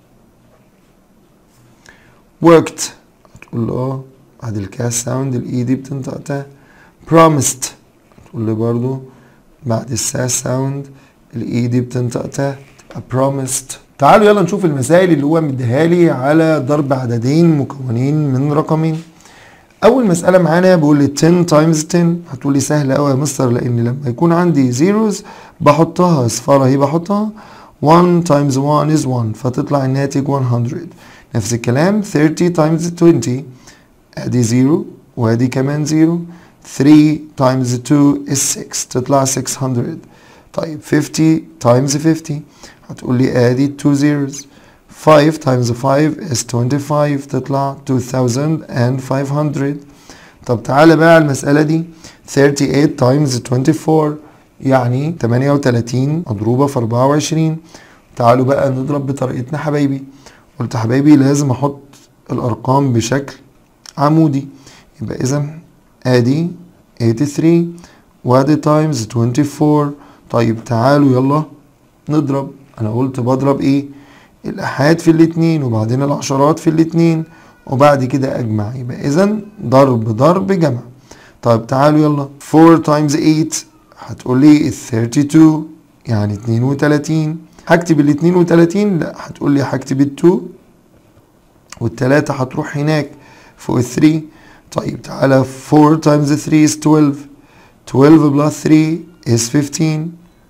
[SPEAKER 1] worked هتقولي اه بعد الكاس ساوند الاي دي بتنطق تا promised هتقولي برضو بعد الساس ساوند الاي دي بتنطق تا تبقى promised تعالوا يلا نشوف المسائل اللي هو مديها لي على ضرب عددين مكونين من رقمين اول مساله معانا بيقول لي 10 تايمز 10 هتقول لي سهله قوي يا مستر لان لما يكون عندي زيروز بحطها اصفاره اهي بحطها 1 تايمز 1 is 1 فتطلع الناتج 100 نفس الكلام 30 تايمز 20 ادي 0 وادي كمان 0 3 تايمز 2 is 6 تطلع 600 طيب 50 تايمز 50 هتقول لي ادي 2 zeros 5 times 5 is 25 تطلع 2500 طب تعالى بقى على المسألة دي 38 times 24 يعني 38 مضروبة في 24 تعالوا بقى نضرب بطريقتنا حبايبي قلت حبايبي لازم احط الارقام بشكل عمودي يبقى اذا ادي 83 وادي تايمز 24 طيب تعالوا يلا نضرب انا قلت بضرب ايه الأحاد في الاتنين وبعدين العشرات في الاتنين وبعد كده أجمع يبقى إذا ضرب ضرب جمع طيب تعالوا يلا 4 times 8 هتقول لي 32 يعني 32 هكتب ال 32 لا هتقول لي هكتب ال 2 والتلاتة هتروح هناك فوق ال 3 طيب تعالى 4 times 3 is 12 12 plus 3 is 15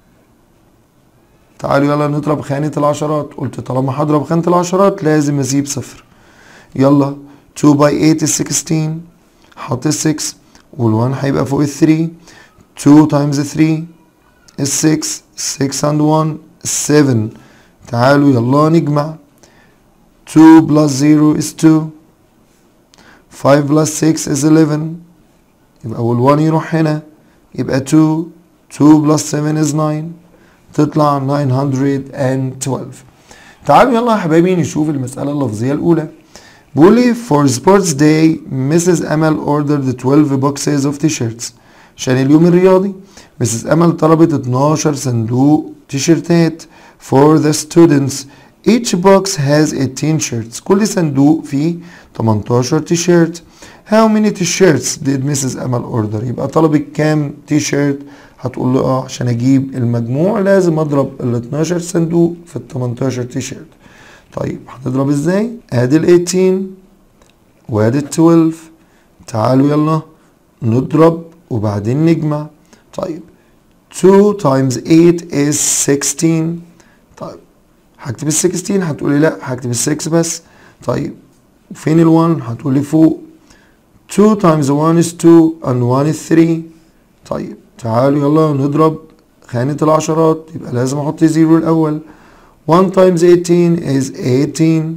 [SPEAKER 1] تعالوا يلا نضرب خانة العشرات قلت طالما هضرب خانة العشرات لازم اسيب صفر يلا 2 by 8 is 16 حط ال 6 وال1 هيبقى فوق ال 3 2 times 3 is 6 6 and 1 7 تعالوا يلا نجمع 2 plus 0 is 2 5 plus 6 is 11 يبقى وال1 يروح هنا يبقى 2 2 plus 7 is 9 تطلع 912 تعالوا يلا يا حبايبي نشوف المسألة اللفظية الأولى بيقول لي for sports day Mrs. أمل ordered 12 boxes of t-shirts عشان اليوم الرياضي Mrs. أمل طلبت 12 صندوق تيشيرتات for the students each box has 18 shirts كل صندوق فيه 18 تيشيرت how many t-shirts did Mrs. أمل order يبقى طلبت كام تيشيرت هتقول له اه عشان اجيب المجموع لازم اضرب ال 12 صندوق في ال 18 تيشيرت طيب هنضرب ازاي ادي ال 18 وادي ال 12 تعالوا يلا نضرب وبعدين نجمع طيب 2 times 8 is 16 طيب هكتب ال 16 هتقولي لا هكتب ال 6 بس طيب فين ال 1 هتقولي فوق 2 times 1 is 2 and 1 is 3 طيب تعالوا يلا نضرب خانة العشرات يبقى لازم احط زيرو الاول 1 times 18 is 18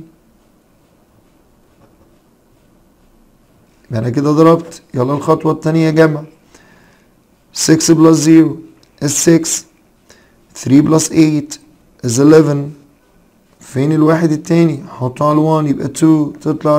[SPEAKER 1] يبقى انا كده ضربت يلا الخطوة التانية جمع 6 plus 0 is 6 3 plus 8 is 11 فين الواحد التاني احطه على 1 يبقى 2 تطلع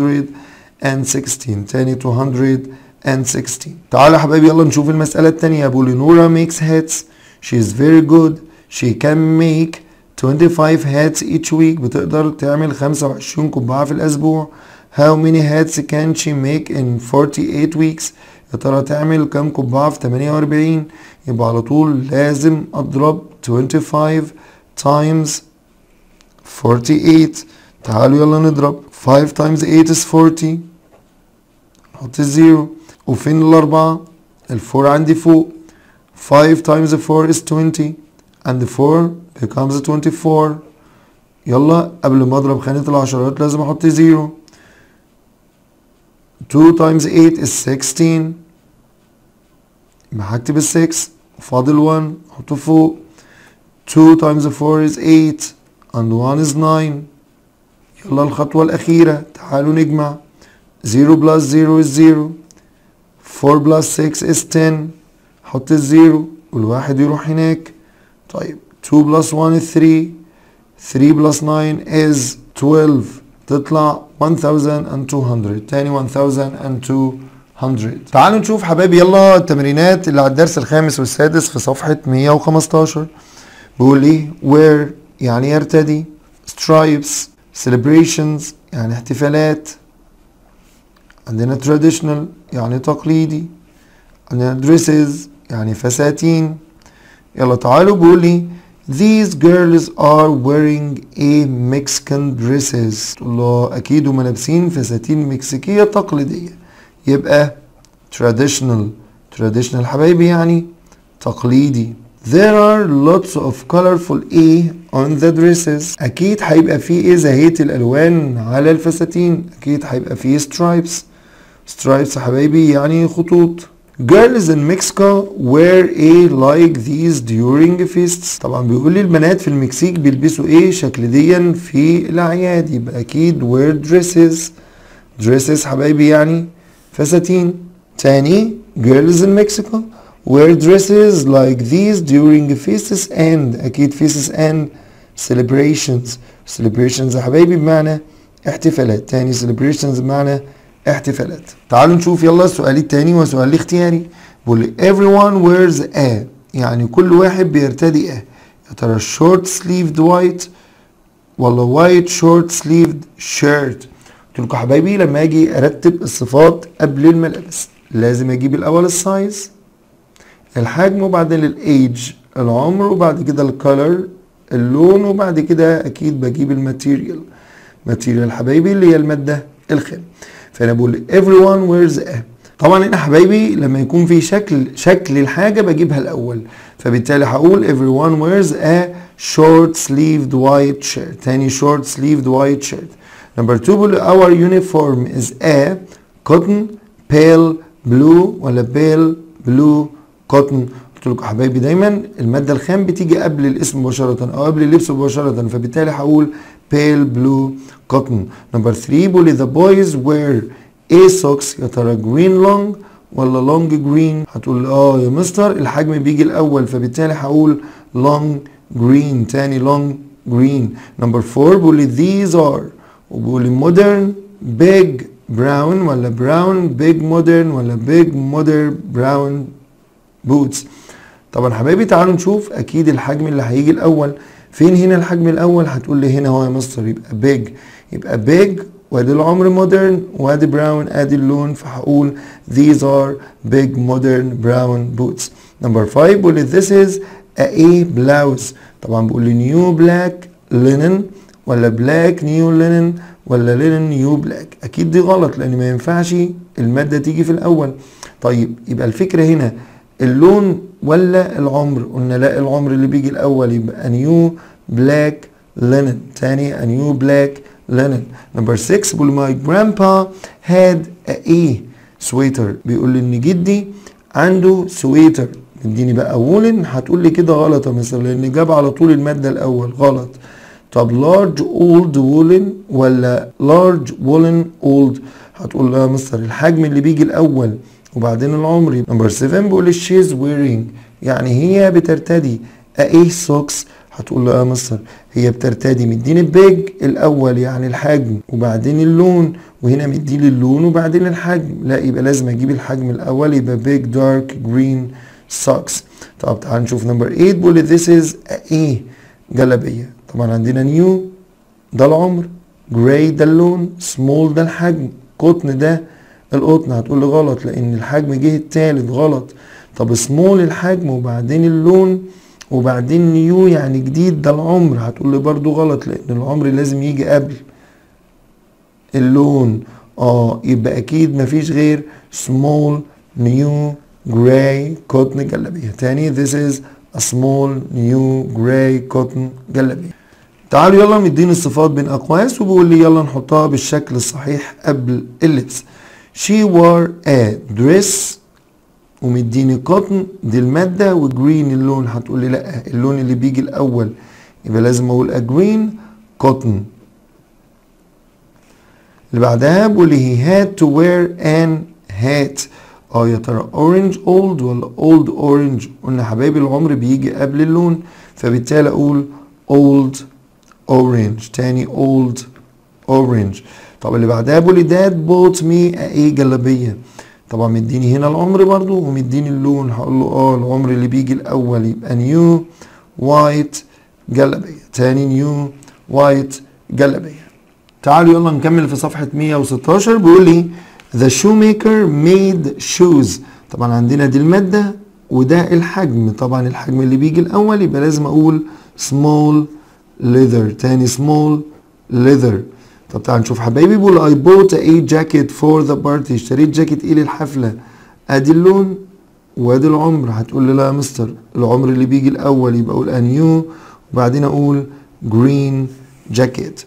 [SPEAKER 1] 216 تاني 216 تعالوا يا حبايبي يلا نشوف المسألة التانية بيقول لي نورا makes hats she is very good she can make 25 hats each week بتقدر تعمل 25 قبعة في الأسبوع how many hats can she make in 48 weeks يا ترى تعمل كام قبعة في 48 يبقى على طول لازم أضرب 25 times 48 تعالوا يلا نضرب 5 times 8 is 40 نحط الزيرو وفين الأربعة الفور عندي فوق 5 times 4 is 20 and the 4 becomes 24 يلا قبل ما اضرب خانة العشرات لازم احط زيرو 2 times 8 is 16 يبقى هكتب ال 6 فاضل 1 احطه فوق 2 times 4 is 8 and 1 is 9 يلا الخطوة الأخيرة تعالوا نجمع 0 plus 0 is 0 4 plus 6 is 10 حط الزيرو والواحد يروح هناك طيب 2 plus 1 is 3 3 plus 9 is 12 تطلع 1200 تاني 1200 تعالوا نشوف حبايبي يلا التمرينات اللي على الدرس الخامس والسادس في صفحة 115 بيقول ايه where يعني يرتدي stripes celebrations يعني احتفالات عندنا traditional يعني تقليدي عندنا dresses يعني فساتين يلا تعالوا بيقول لي These girls are wearing a Mexican dresses الله أكيد هم لابسين فساتين مكسيكية تقليدية يبقى traditional traditional حبايبي يعني تقليدي There are lots of colorful A on the dresses أكيد هيبقى في إيه زهية الألوان على الفساتين أكيد هيبقى في stripes stripes حبايبي يعني خطوط Girls in Mexico wear a like these during feasts طبعا بيقول لي البنات في المكسيك بيلبسوا ايه شكليا في الاعياد يبقى اكيد wear dresses dresses حبايبي يعني فساتين تاني girls in Mexico wear dresses like these during feasts and اكيد feasts and celebrations celebrations يا حبايبي بمعنى احتفالات تاني celebrations بمعنى احتفالات تعالوا نشوف يلا السؤال التاني وسؤال الاختياري بيقول لي everyone wears a يعني كل واحد بيرتدي a يا ترى short sleeved white ولا white short sleeved shirt قلت لكم حبايبي لما اجي ارتب الصفات قبل الملابس لازم اجيب الاول السايز الحجم وبعدين الايدج العمر وبعد كده الكالر اللون وبعد كده اكيد بجيب الماتيريال ماتيريال حبايبي اللي هي الماده الخام فانا بقول everyone wears a طبعا هنا حبايبي لما يكون في شكل شكل الحاجه بجيبها الاول فبالتالي هقول everyone wears a short sleeved white shirt تاني short sleeved white shirt number two بقول our uniform is a cotton pale blue ولا pale blue cotton قلت لكم حبايبي دايما الماده الخام بتيجي قبل الاسم مباشره او قبل اللبس مباشره فبالتالي هقول pale blue cotton number 3 بيقول the boys wear a socks يا ترى green long ولا long green هتقول اه يا مستر الحجم بيجي الاول فبالتالي هقول long green تاني long green number 4 بيقول these are وبيقول modern big brown ولا brown big modern ولا big modern brown boots طبعا حبايبي تعالوا نشوف اكيد الحجم اللي هيجي الاول فين هنا الحجم الاول هتقول لي هنا هو يا مستر يبقى بيج يبقى بيج وادي العمر مودرن وادي براون ادي اللون فهقول these are big modern brown boots number 5 بقول لي this is a A blouse طبعا بقول لي new black linen ولا black new linen ولا linen new black اكيد دي غلط لان ما ينفعش الماده تيجي في الاول طيب يبقى الفكره هنا اللون ولا العمر قلنا لا العمر اللي بيجي الاول يبقى نيو بلاك لينن تاني a new black linen number 6 بيقول my grandpa had a a sweater بيقول لي ان جدي عنده سويتر اديني بقى وولن هتقول لي كده غلط يا مستر لان جاب على طول الماده الاول غلط طب large old woolen ولا large woolen old هتقول لا يا مستر الحجم اللي بيجي الاول وبعدين العمر نمبر 7 بيقول she's wearing يعني هي بترتدي ايه سوكس هتقول له يا مستر هي بترتدي مديني البيج الاول يعني الحجم وبعدين اللون وهنا مديني اللون وبعدين الحجم لا يبقى لازم اجيب الحجم الاول يبقى بيج دارك جرين سوكس طب تعال نشوف نمبر 8 بيقول this is ايه جلابيه طبعا عندنا نيو ده العمر جراي ده اللون سمول ده الحجم قطن ده القطن هتقول لي غلط لان الحجم جه التالت غلط طب سمول الحجم وبعدين اللون وبعدين نيو يعني جديد ده العمر هتقول لي برضو غلط لان العمر لازم يجي قبل اللون اه يبقى اكيد مفيش غير small new gray cotton جلابيه تاني this is a small new gray cotton جلابيه تعالوا يلا مديني الصفات بين أقواس وبيقول لي يلا نحطها بالشكل الصحيح قبل اللبس she wore a dress ومديني cotton دي المادة وجرين اللون هتقول لي لا اللون اللي بيجي الأول يبقى لازم أقول a green cotton اللي بعدها بقول لي he had to wear an hat اه يا ترى orange old ولا old orange قلنا حبايبي العمر بيجي قبل اللون فبالتالي اقول old orange تاني old orange طب اللي بعدها بقول لي dad bought me ايه جلابيه طبعا مديني هنا العمر برضو ومديني اللون هقول له اه العمر اللي بيجي الاول يبقى new white جلابيه تاني new white جلابيه تعالوا يلا نكمل في صفحة 116 بيقول لي The shoemaker made shoes طبعا عندنا دي المادة وده الحجم طبعا الحجم اللي بيجي الأول يبقى لازم أقول small leather تاني small leather طب تعال نشوف حبايبي بيقول I bought a jacket for the party اشتريت جاكيت ايه للحفلة ادي اللون وادي العمر هتقول لي لا يا مستر العمر اللي بيجي الأول يبقى أقول a new وبعدين أقول green jacket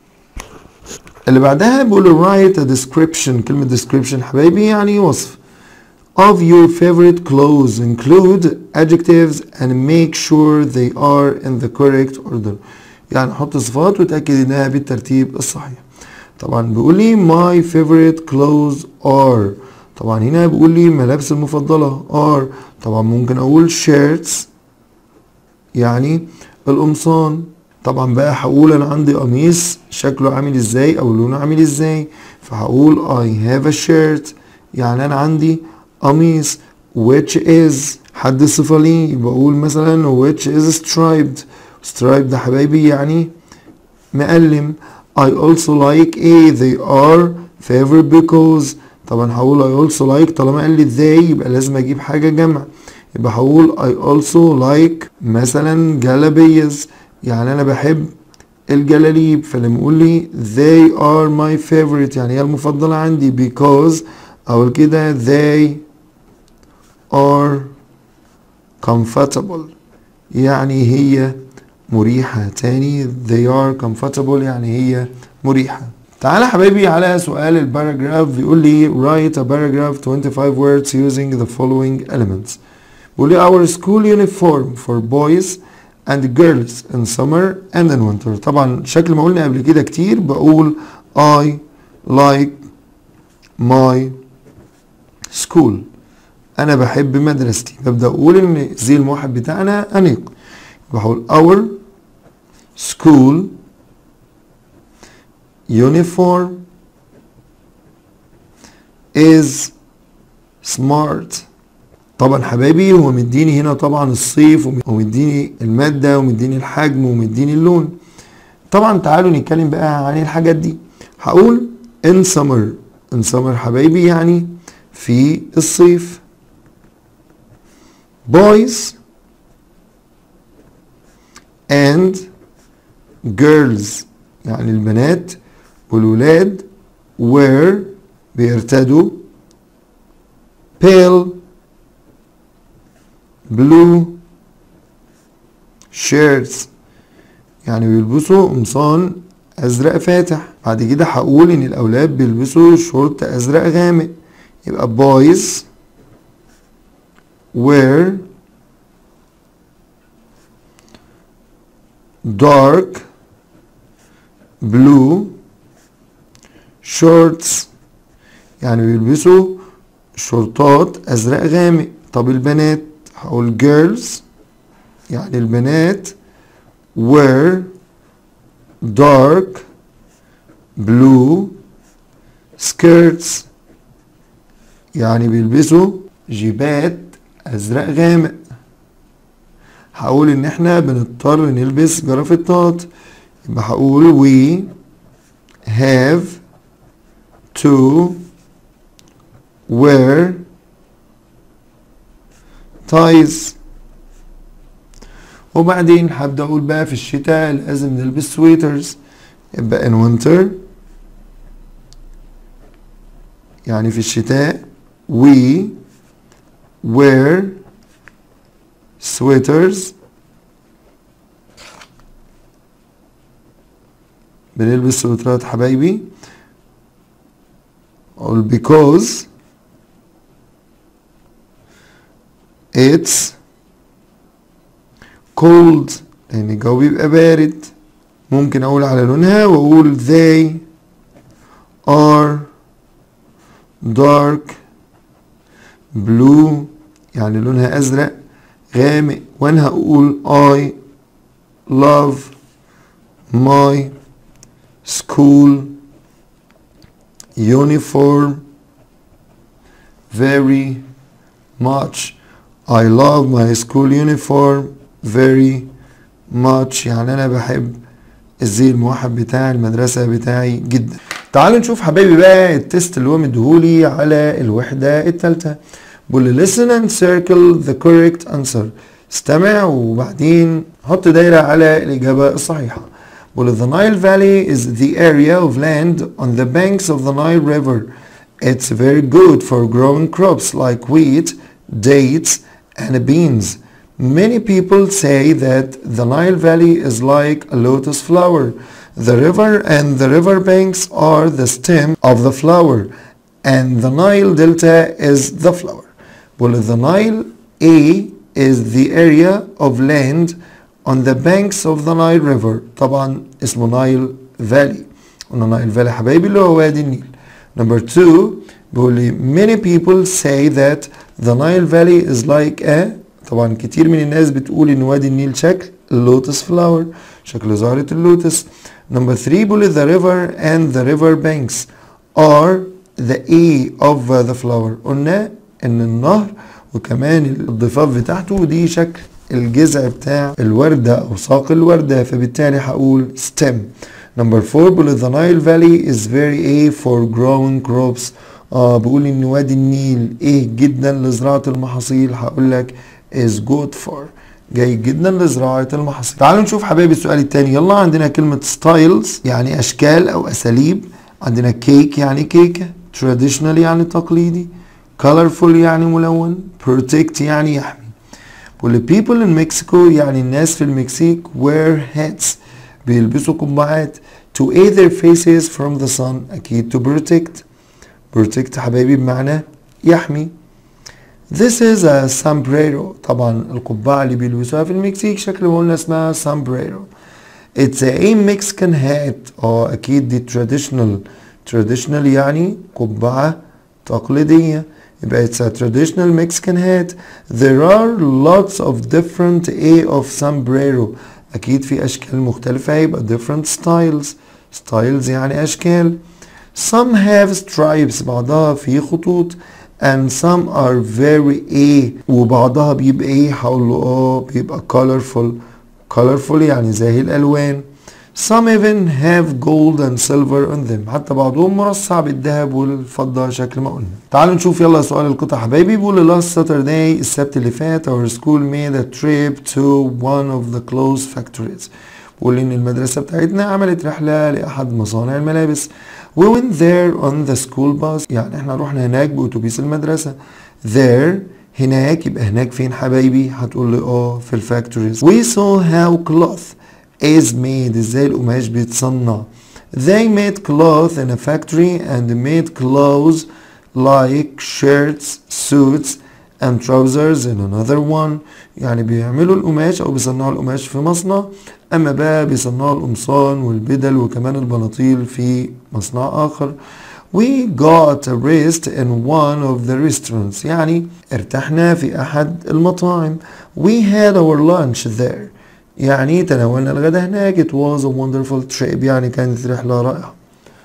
[SPEAKER 1] اللي بعدها بيقول write a description كلمة description حبايبي يعني وصف of your favorite clothes include adjectives and make sure they are in the correct order يعني حط صفات وتأكد انها بالترتيب الصحيح طبعا بيقول لي my favorite clothes are طبعا هنا بيقول لي ملابس المفضلة are طبعا ممكن اقول shirts يعني القمصان طبعا بقى هقول انا عندي قميص شكله عامل ازاي او لونه عامل ازاي فهقول I have a shirt يعني انا عندي قميص which is حد صفة ليه يبقى اقول مثلا which is striped striped ده حبايبي يعني مقلم I also like a they are favorite because طبعا هقول I also like طالما قال لي they يبقى لازم اجيب حاجة جمع يبقى هقول I also like مثلا جلابيز يعني انا بحب الجلاليب فلما يقول لي they are my favorite يعني هي المفضلة عندي because اقول كده they are comfortable يعني هي مريحة تاني they are comfortable يعني هي مريحة تعالى حبايبي على سؤال الباراجراف بيقول لي write a paragraph 25 words using the following elements بيقول لي our school uniform for boys and girls in summer and in winter طبعا شكل ما قلنا قبل كده كتير بقول I like my school انا بحب مدرستي ببدا اقول ان الزي الموحد بتاعنا انيق بقول our school uniform is smart طبعا حبايبي هو مديني هنا طبعا الصيف ومديني المادة ومديني الحجم ومديني اللون طبعا تعالوا نتكلم بقى عن الحاجات دي هقول in summer in summer حبايبي يعني في الصيف boys and girls يعني البنات والولاد wear بيرتدوا pale blue shirts يعني بيلبسوا قمصان ازرق فاتح بعد كده هقول ان الاولاد بيلبسوا شورت ازرق غامق يبقى boys wear dark blue shorts يعني بيلبسوا شورتات ازرق غامق طب البنات هقول girls يعني البنات wear dark blue skirts يعني بيلبسوا جيبات ازرق غامق هقول ان احنا بنضطر نلبس جرافطات يبقى هقول we have to wear ties وبعدين هبدأ أقول بقى في الشتاء لازم نلبس سويترز يبقى in winter يعني في الشتاء we wear sweaters بنلبس سويترات حبايبي اقول because it's cold لان الجو بيبقى بارد ممكن اقول على لونها واقول they are dark blue يعني لونها ازرق غامق وانا هقول I love my school uniform very much I love my school uniform very much يعني انا بحب الزي الموحد بتاع المدرسة بتاعي جدا تعالوا نشوف حبايبي بقى التست اللي هو مديهولي على الوحدة التالتة بقول لي listen and circle the correct answer استمع وبعدين حط دايرة على الإجابة الصحيحة بقول لي the Nile Valley is the area of land on the banks of the Nile River it's very good for growing crops like wheat, dates and beans Many people say that the Nile Valley is like a lotus flower. The river and the river banks are the stem of the flower and the Nile Delta is the flower. Well, the Nile A is the area of land on the banks of the Nile River. طبعا اسمه Nile Valley. قلنا Nile Valley حبايبي اللي هو وادي النيل. Number two بيقول لي many people say that the Nile Valley is like a طبعا كتير من الناس بتقول ان وادي النيل شكل اللوتس فلاور شكل زهرة اللوتس number 3 بيقول the river and the river banks are the A of the flower قلنا ان النهر وكمان الضفاف بتاعته دي شكل الجذع بتاع الوردة او ساق الوردة فبالتالي هقول stem number 4 بيقول the Nile Valley is very A for growing crops اه بيقول ان وادي النيل ايه جدا لزراعة المحاصيل هقول لك is good for جيد جدا لزراعة المحاصيل تعالوا نشوف حبايبي السؤال التاني يلا عندنا كلمة styles يعني أشكال أو أساليب عندنا كيك يعني كيكة traditional يعني تقليدي colorful يعني ملون protect يعني يحمي وال people in Mexico يعني الناس في المكسيك wear hats بيلبسوا قبعات to aid their faces from the sun أكيد to protect protect حبايبي بمعنى يحمي This is a sombrero طبعا القبعة اللي بيلبسوها في المكسيك شكل ما قلنا اسمها sombrero It's a Mexican hat اه اكيد دي traditional traditional يعني قبعة تقليدية يبقى it's a traditional Mexican hat There are lots of different A of sombrero اكيد في اشكال مختلفة يبقى different styles styles يعني اشكال Some have stripes بعضها في خطوط and some are very A وبعضها بيبقى ايه هقول له اه بيبقى colorful colorful يعني زي الالوان some even have gold and silver on them حتى بعضهم مرصع بالذهب والفضة شكل ما قلنا تعالوا نشوف يلا سؤال القطع حبايبي بيقول last Saturday السبت اللي فات our school made a trip to one of the clothes factories بيقول ان المدرسة بتاعتنا عملت رحلة لأحد مصانع الملابس We went there on the school bus يعني احنا رحنا هناك بأتوبيس المدرسة there هناك يبقى هناك فين حبايبي هتقول لي اه في الفاكتوريز We saw how cloth is made ازاي القماش بيتصنع They made cloth in a factory and made clothes like shirts, suits and trousers in another one يعني بيعملوا القماش او بيصنعوا القماش في مصنع اما بقى بيصنعوا القمصان والبدل وكمان البناطيل في مصنع اخر We got a rest in one of the restaurants يعني ارتحنا في احد المطاعم We had our lunch there يعني تناولنا الغداء هناك It was a wonderful trip يعني كانت رحلة رائعة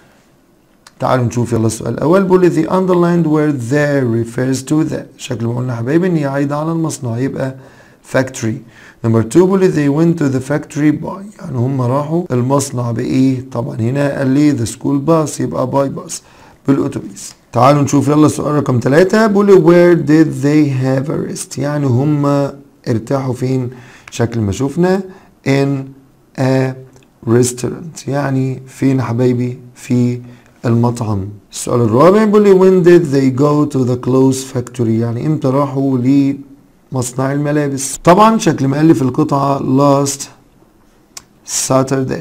[SPEAKER 1] تعالوا نشوف يلا السؤال الأول بيقول لي the underlined word there refers to the شكل ما قلنا حبايبي إن هي عايدة على المصنع يبقى factory number two بيقول لي they went to the factory by يعني هم راحوا المصنع بإيه طبعا هنا قال لي the school bus يبقى by bus بالأتوبيس تعالوا نشوف يلا السؤال رقم ثلاثة بيقول لي where did they have a rest يعني هم ارتاحوا فين شكل ما شفنا in a restaurant يعني فين حبايبي في المطعم السؤال الرابع بيقول لي when did they go to the clothes factory يعني امتى راحوا لمصنع الملابس طبعا شكل ما قال لي في القطعة last Saturday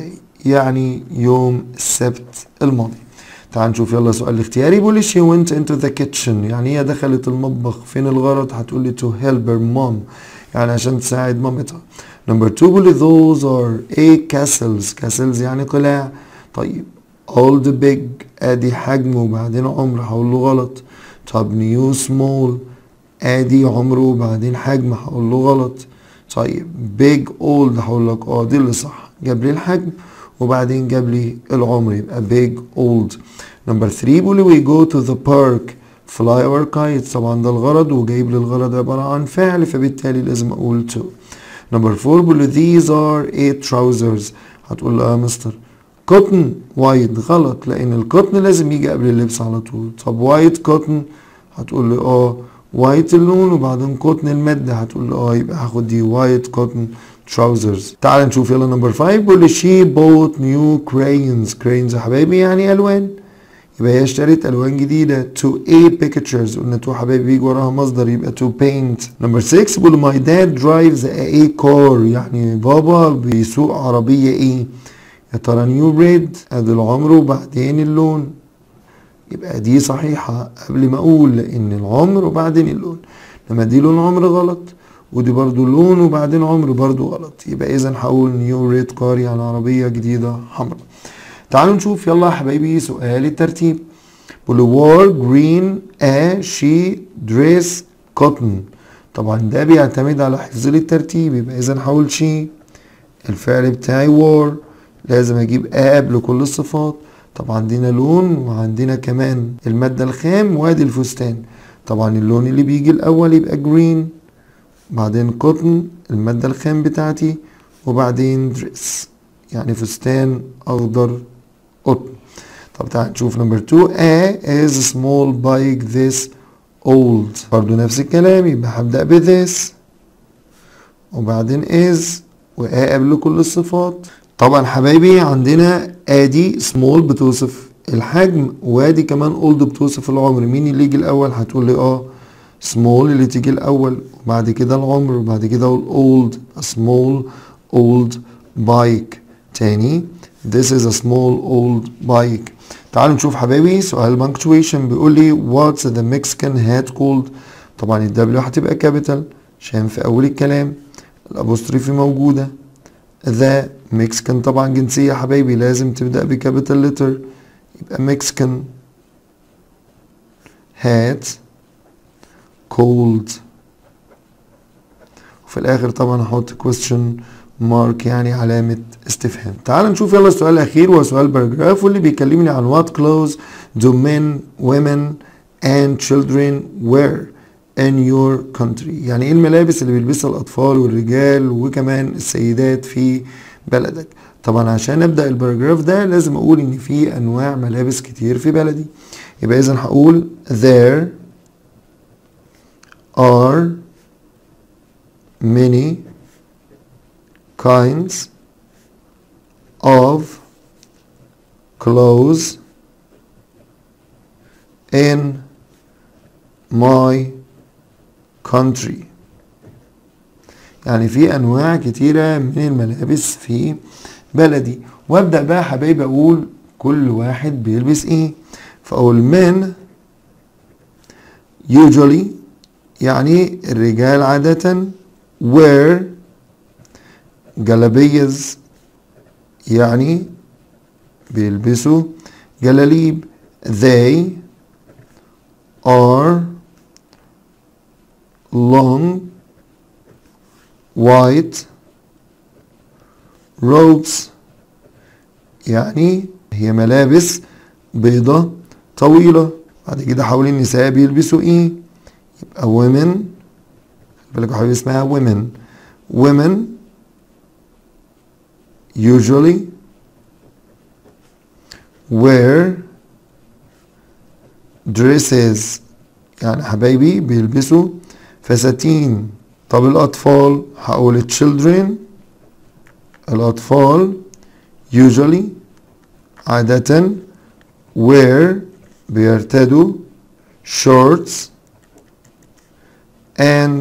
[SPEAKER 1] يعني يوم السبت الماضي تعال نشوف يلا سؤال الاختياري بيقول لي she went into the kitchen يعني هي دخلت المطبخ فين الغرض هتقول لي to help her mom يعني عشان تساعد مامتها نمبر 2 بيقول لي those are a castles castles يعني قلاع طيب all the big ادي حجم وبعدين عمر هقول له غلط طب نيو سمول ادي عمره وبعدين حجم هقول له غلط طيب big old هقول لك اه دي اللي صح جاب لي الحجم وبعدين جاب لي العمر يبقى big old نمبر 3 بيقول لي we go to the park fly our kites طبعا ده الغرض وجايب لي الغرض عبارة عن فعل فبالتالي لازم اقول to نمبر 4 بيقول لي these are eight trousers هتقول له اه مستر كوتن وايت غلط لان الكوتن لازم يجي قبل اللبس على طول طب وايت كوتن هتقول لي اه وايت اللون وبعدين كوتن المادة هتقول لي اه يبقى هاخد دي وايت كوتن trousers تعال نشوف يلا نمبر 5 بيقول لي she bought new crayons crayons يا حبايبي يعني الوان يبقى هي اشترت الوان جديده to a pictures قلنا to حبايبي بيجي وراها مصدر يبقى to paint نمبر 6 بيقول my dad drives a car يعني بابا بيسوق عربيه ايه يا ترى نيو ريد ادي العمر وبعدين اللون يبقى دي صحيحة قبل ما اقول لان العمر وبعدين اللون لما دي لون عمر غلط ودي برضو لون وبعدين عمر برضو غلط يبقى اذا هقول نيو ريد كار يعني عربية جديدة حمراء تعالوا نشوف يلا يا حبايبي سؤال الترتيب بيقول وور جرين ا شي دريس كوتن طبعا ده بيعتمد على حفظ الترتيب يبقى اذا هقول شي الفعل بتاعي وور لازم اجيب ا قبل كل الصفات طبعا عندنا لون وعندنا كمان المادة الخام وادي الفستان طبعا اللون اللي بيجي الاول يبقى جرين بعدين قطن المادة الخام بتاعتي وبعدين دريس يعني فستان اخضر قطن طب تعال نشوف نمبر 2 A is small bike this old برضو نفس الكلام يبقى هبدأ ب this وبعدين is و A قبل كل الصفات طبعا حبايبي عندنا ادي سمول بتوصف الحجم وادي كمان اولد بتوصف العمر مين اللي يجي الاول هتقول لي اه سمول اللي تيجي الاول وبعد كده العمر وبعد كده اقول اولد سمول اولد بايك تاني this is a small old bike تعالوا نشوف حبايبي سؤال punctuation بيقول لي what's the Mexican hat called طبعا الدبليو هتبقى كابيتال عشان في اول الكلام الابوستروفي موجوده ذا مكسيكان طبعا جنسية حبايبي لازم تبدأ بكابيتال لتر يبقى مكسيكان هات كولد وفي الآخر طبعا هحط question مارك يعني علامة استفهام تعال نشوف يلا السؤال الأخير وهو سؤال باراجراف واللي بيكلمني عن what clothes do men women and children wear in your country يعني ايه الملابس اللي بيلبسها الأطفال والرجال وكمان السيدات في بلدك طبعا عشان ابدا الباراجراف ده لازم اقول ان في انواع ملابس كتير في بلدي يبقى اذا هقول there are many kinds of clothes in my country يعني في انواع كتيره من الملابس في بلدي وابدا بقى حبايبي اقول كل واحد بيلبس ايه فاقول men usually يعني الرجال عادة wear جلابيز يعني بيلبسوا جلاليب they are long white robes يعني هي ملابس بيضة طويلة بعد كده حول النساء بيلبسوا ايه يبقى women بالك حبيبي اسمها women women usually wear dresses يعني حبايبي بيلبسوا فساتين طب الأطفال هقول children الأطفال usually عادة wear بيرتدوا shorts and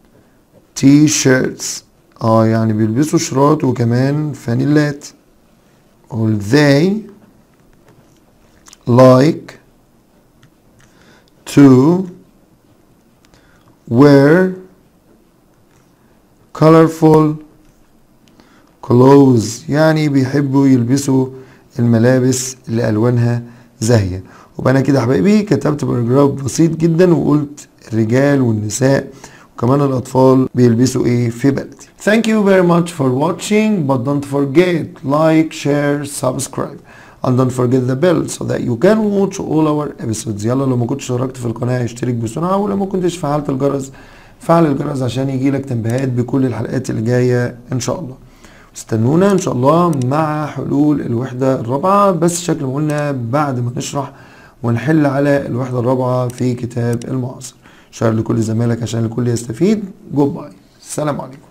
[SPEAKER 1] t-shirts اه يعني بيلبسوا شراط وكمان فانيلات قول they like to wear colorful clothes يعني بيحبوا يلبسوا الملابس اللي ألوانها زاهية وبقى أنا كده يا حبايبي كتبت باراجراف بسيط جدا وقلت الرجال والنساء وكمان الأطفال بيلبسوا إيه في بلدي Thank you very much for watching but don't forget like share subscribe and don't forget the bell so that you can watch all our episodes يلا لو ما كنتش اشتركت في القناة اشترك بسرعة ولو ما كنتش فعلت الجرس فعل الجرس عشان يجيلك تنبيهات بكل الحلقات اللي جاية ان شاء الله استنونا ان شاء الله مع حلول الوحدة الرابعة بس شكل ما قلنا بعد ما نشرح ونحل على الوحدة الرابعة في كتاب المعاصر شير لكل زمايلك عشان الكل يستفيد جود باي السلام عليكم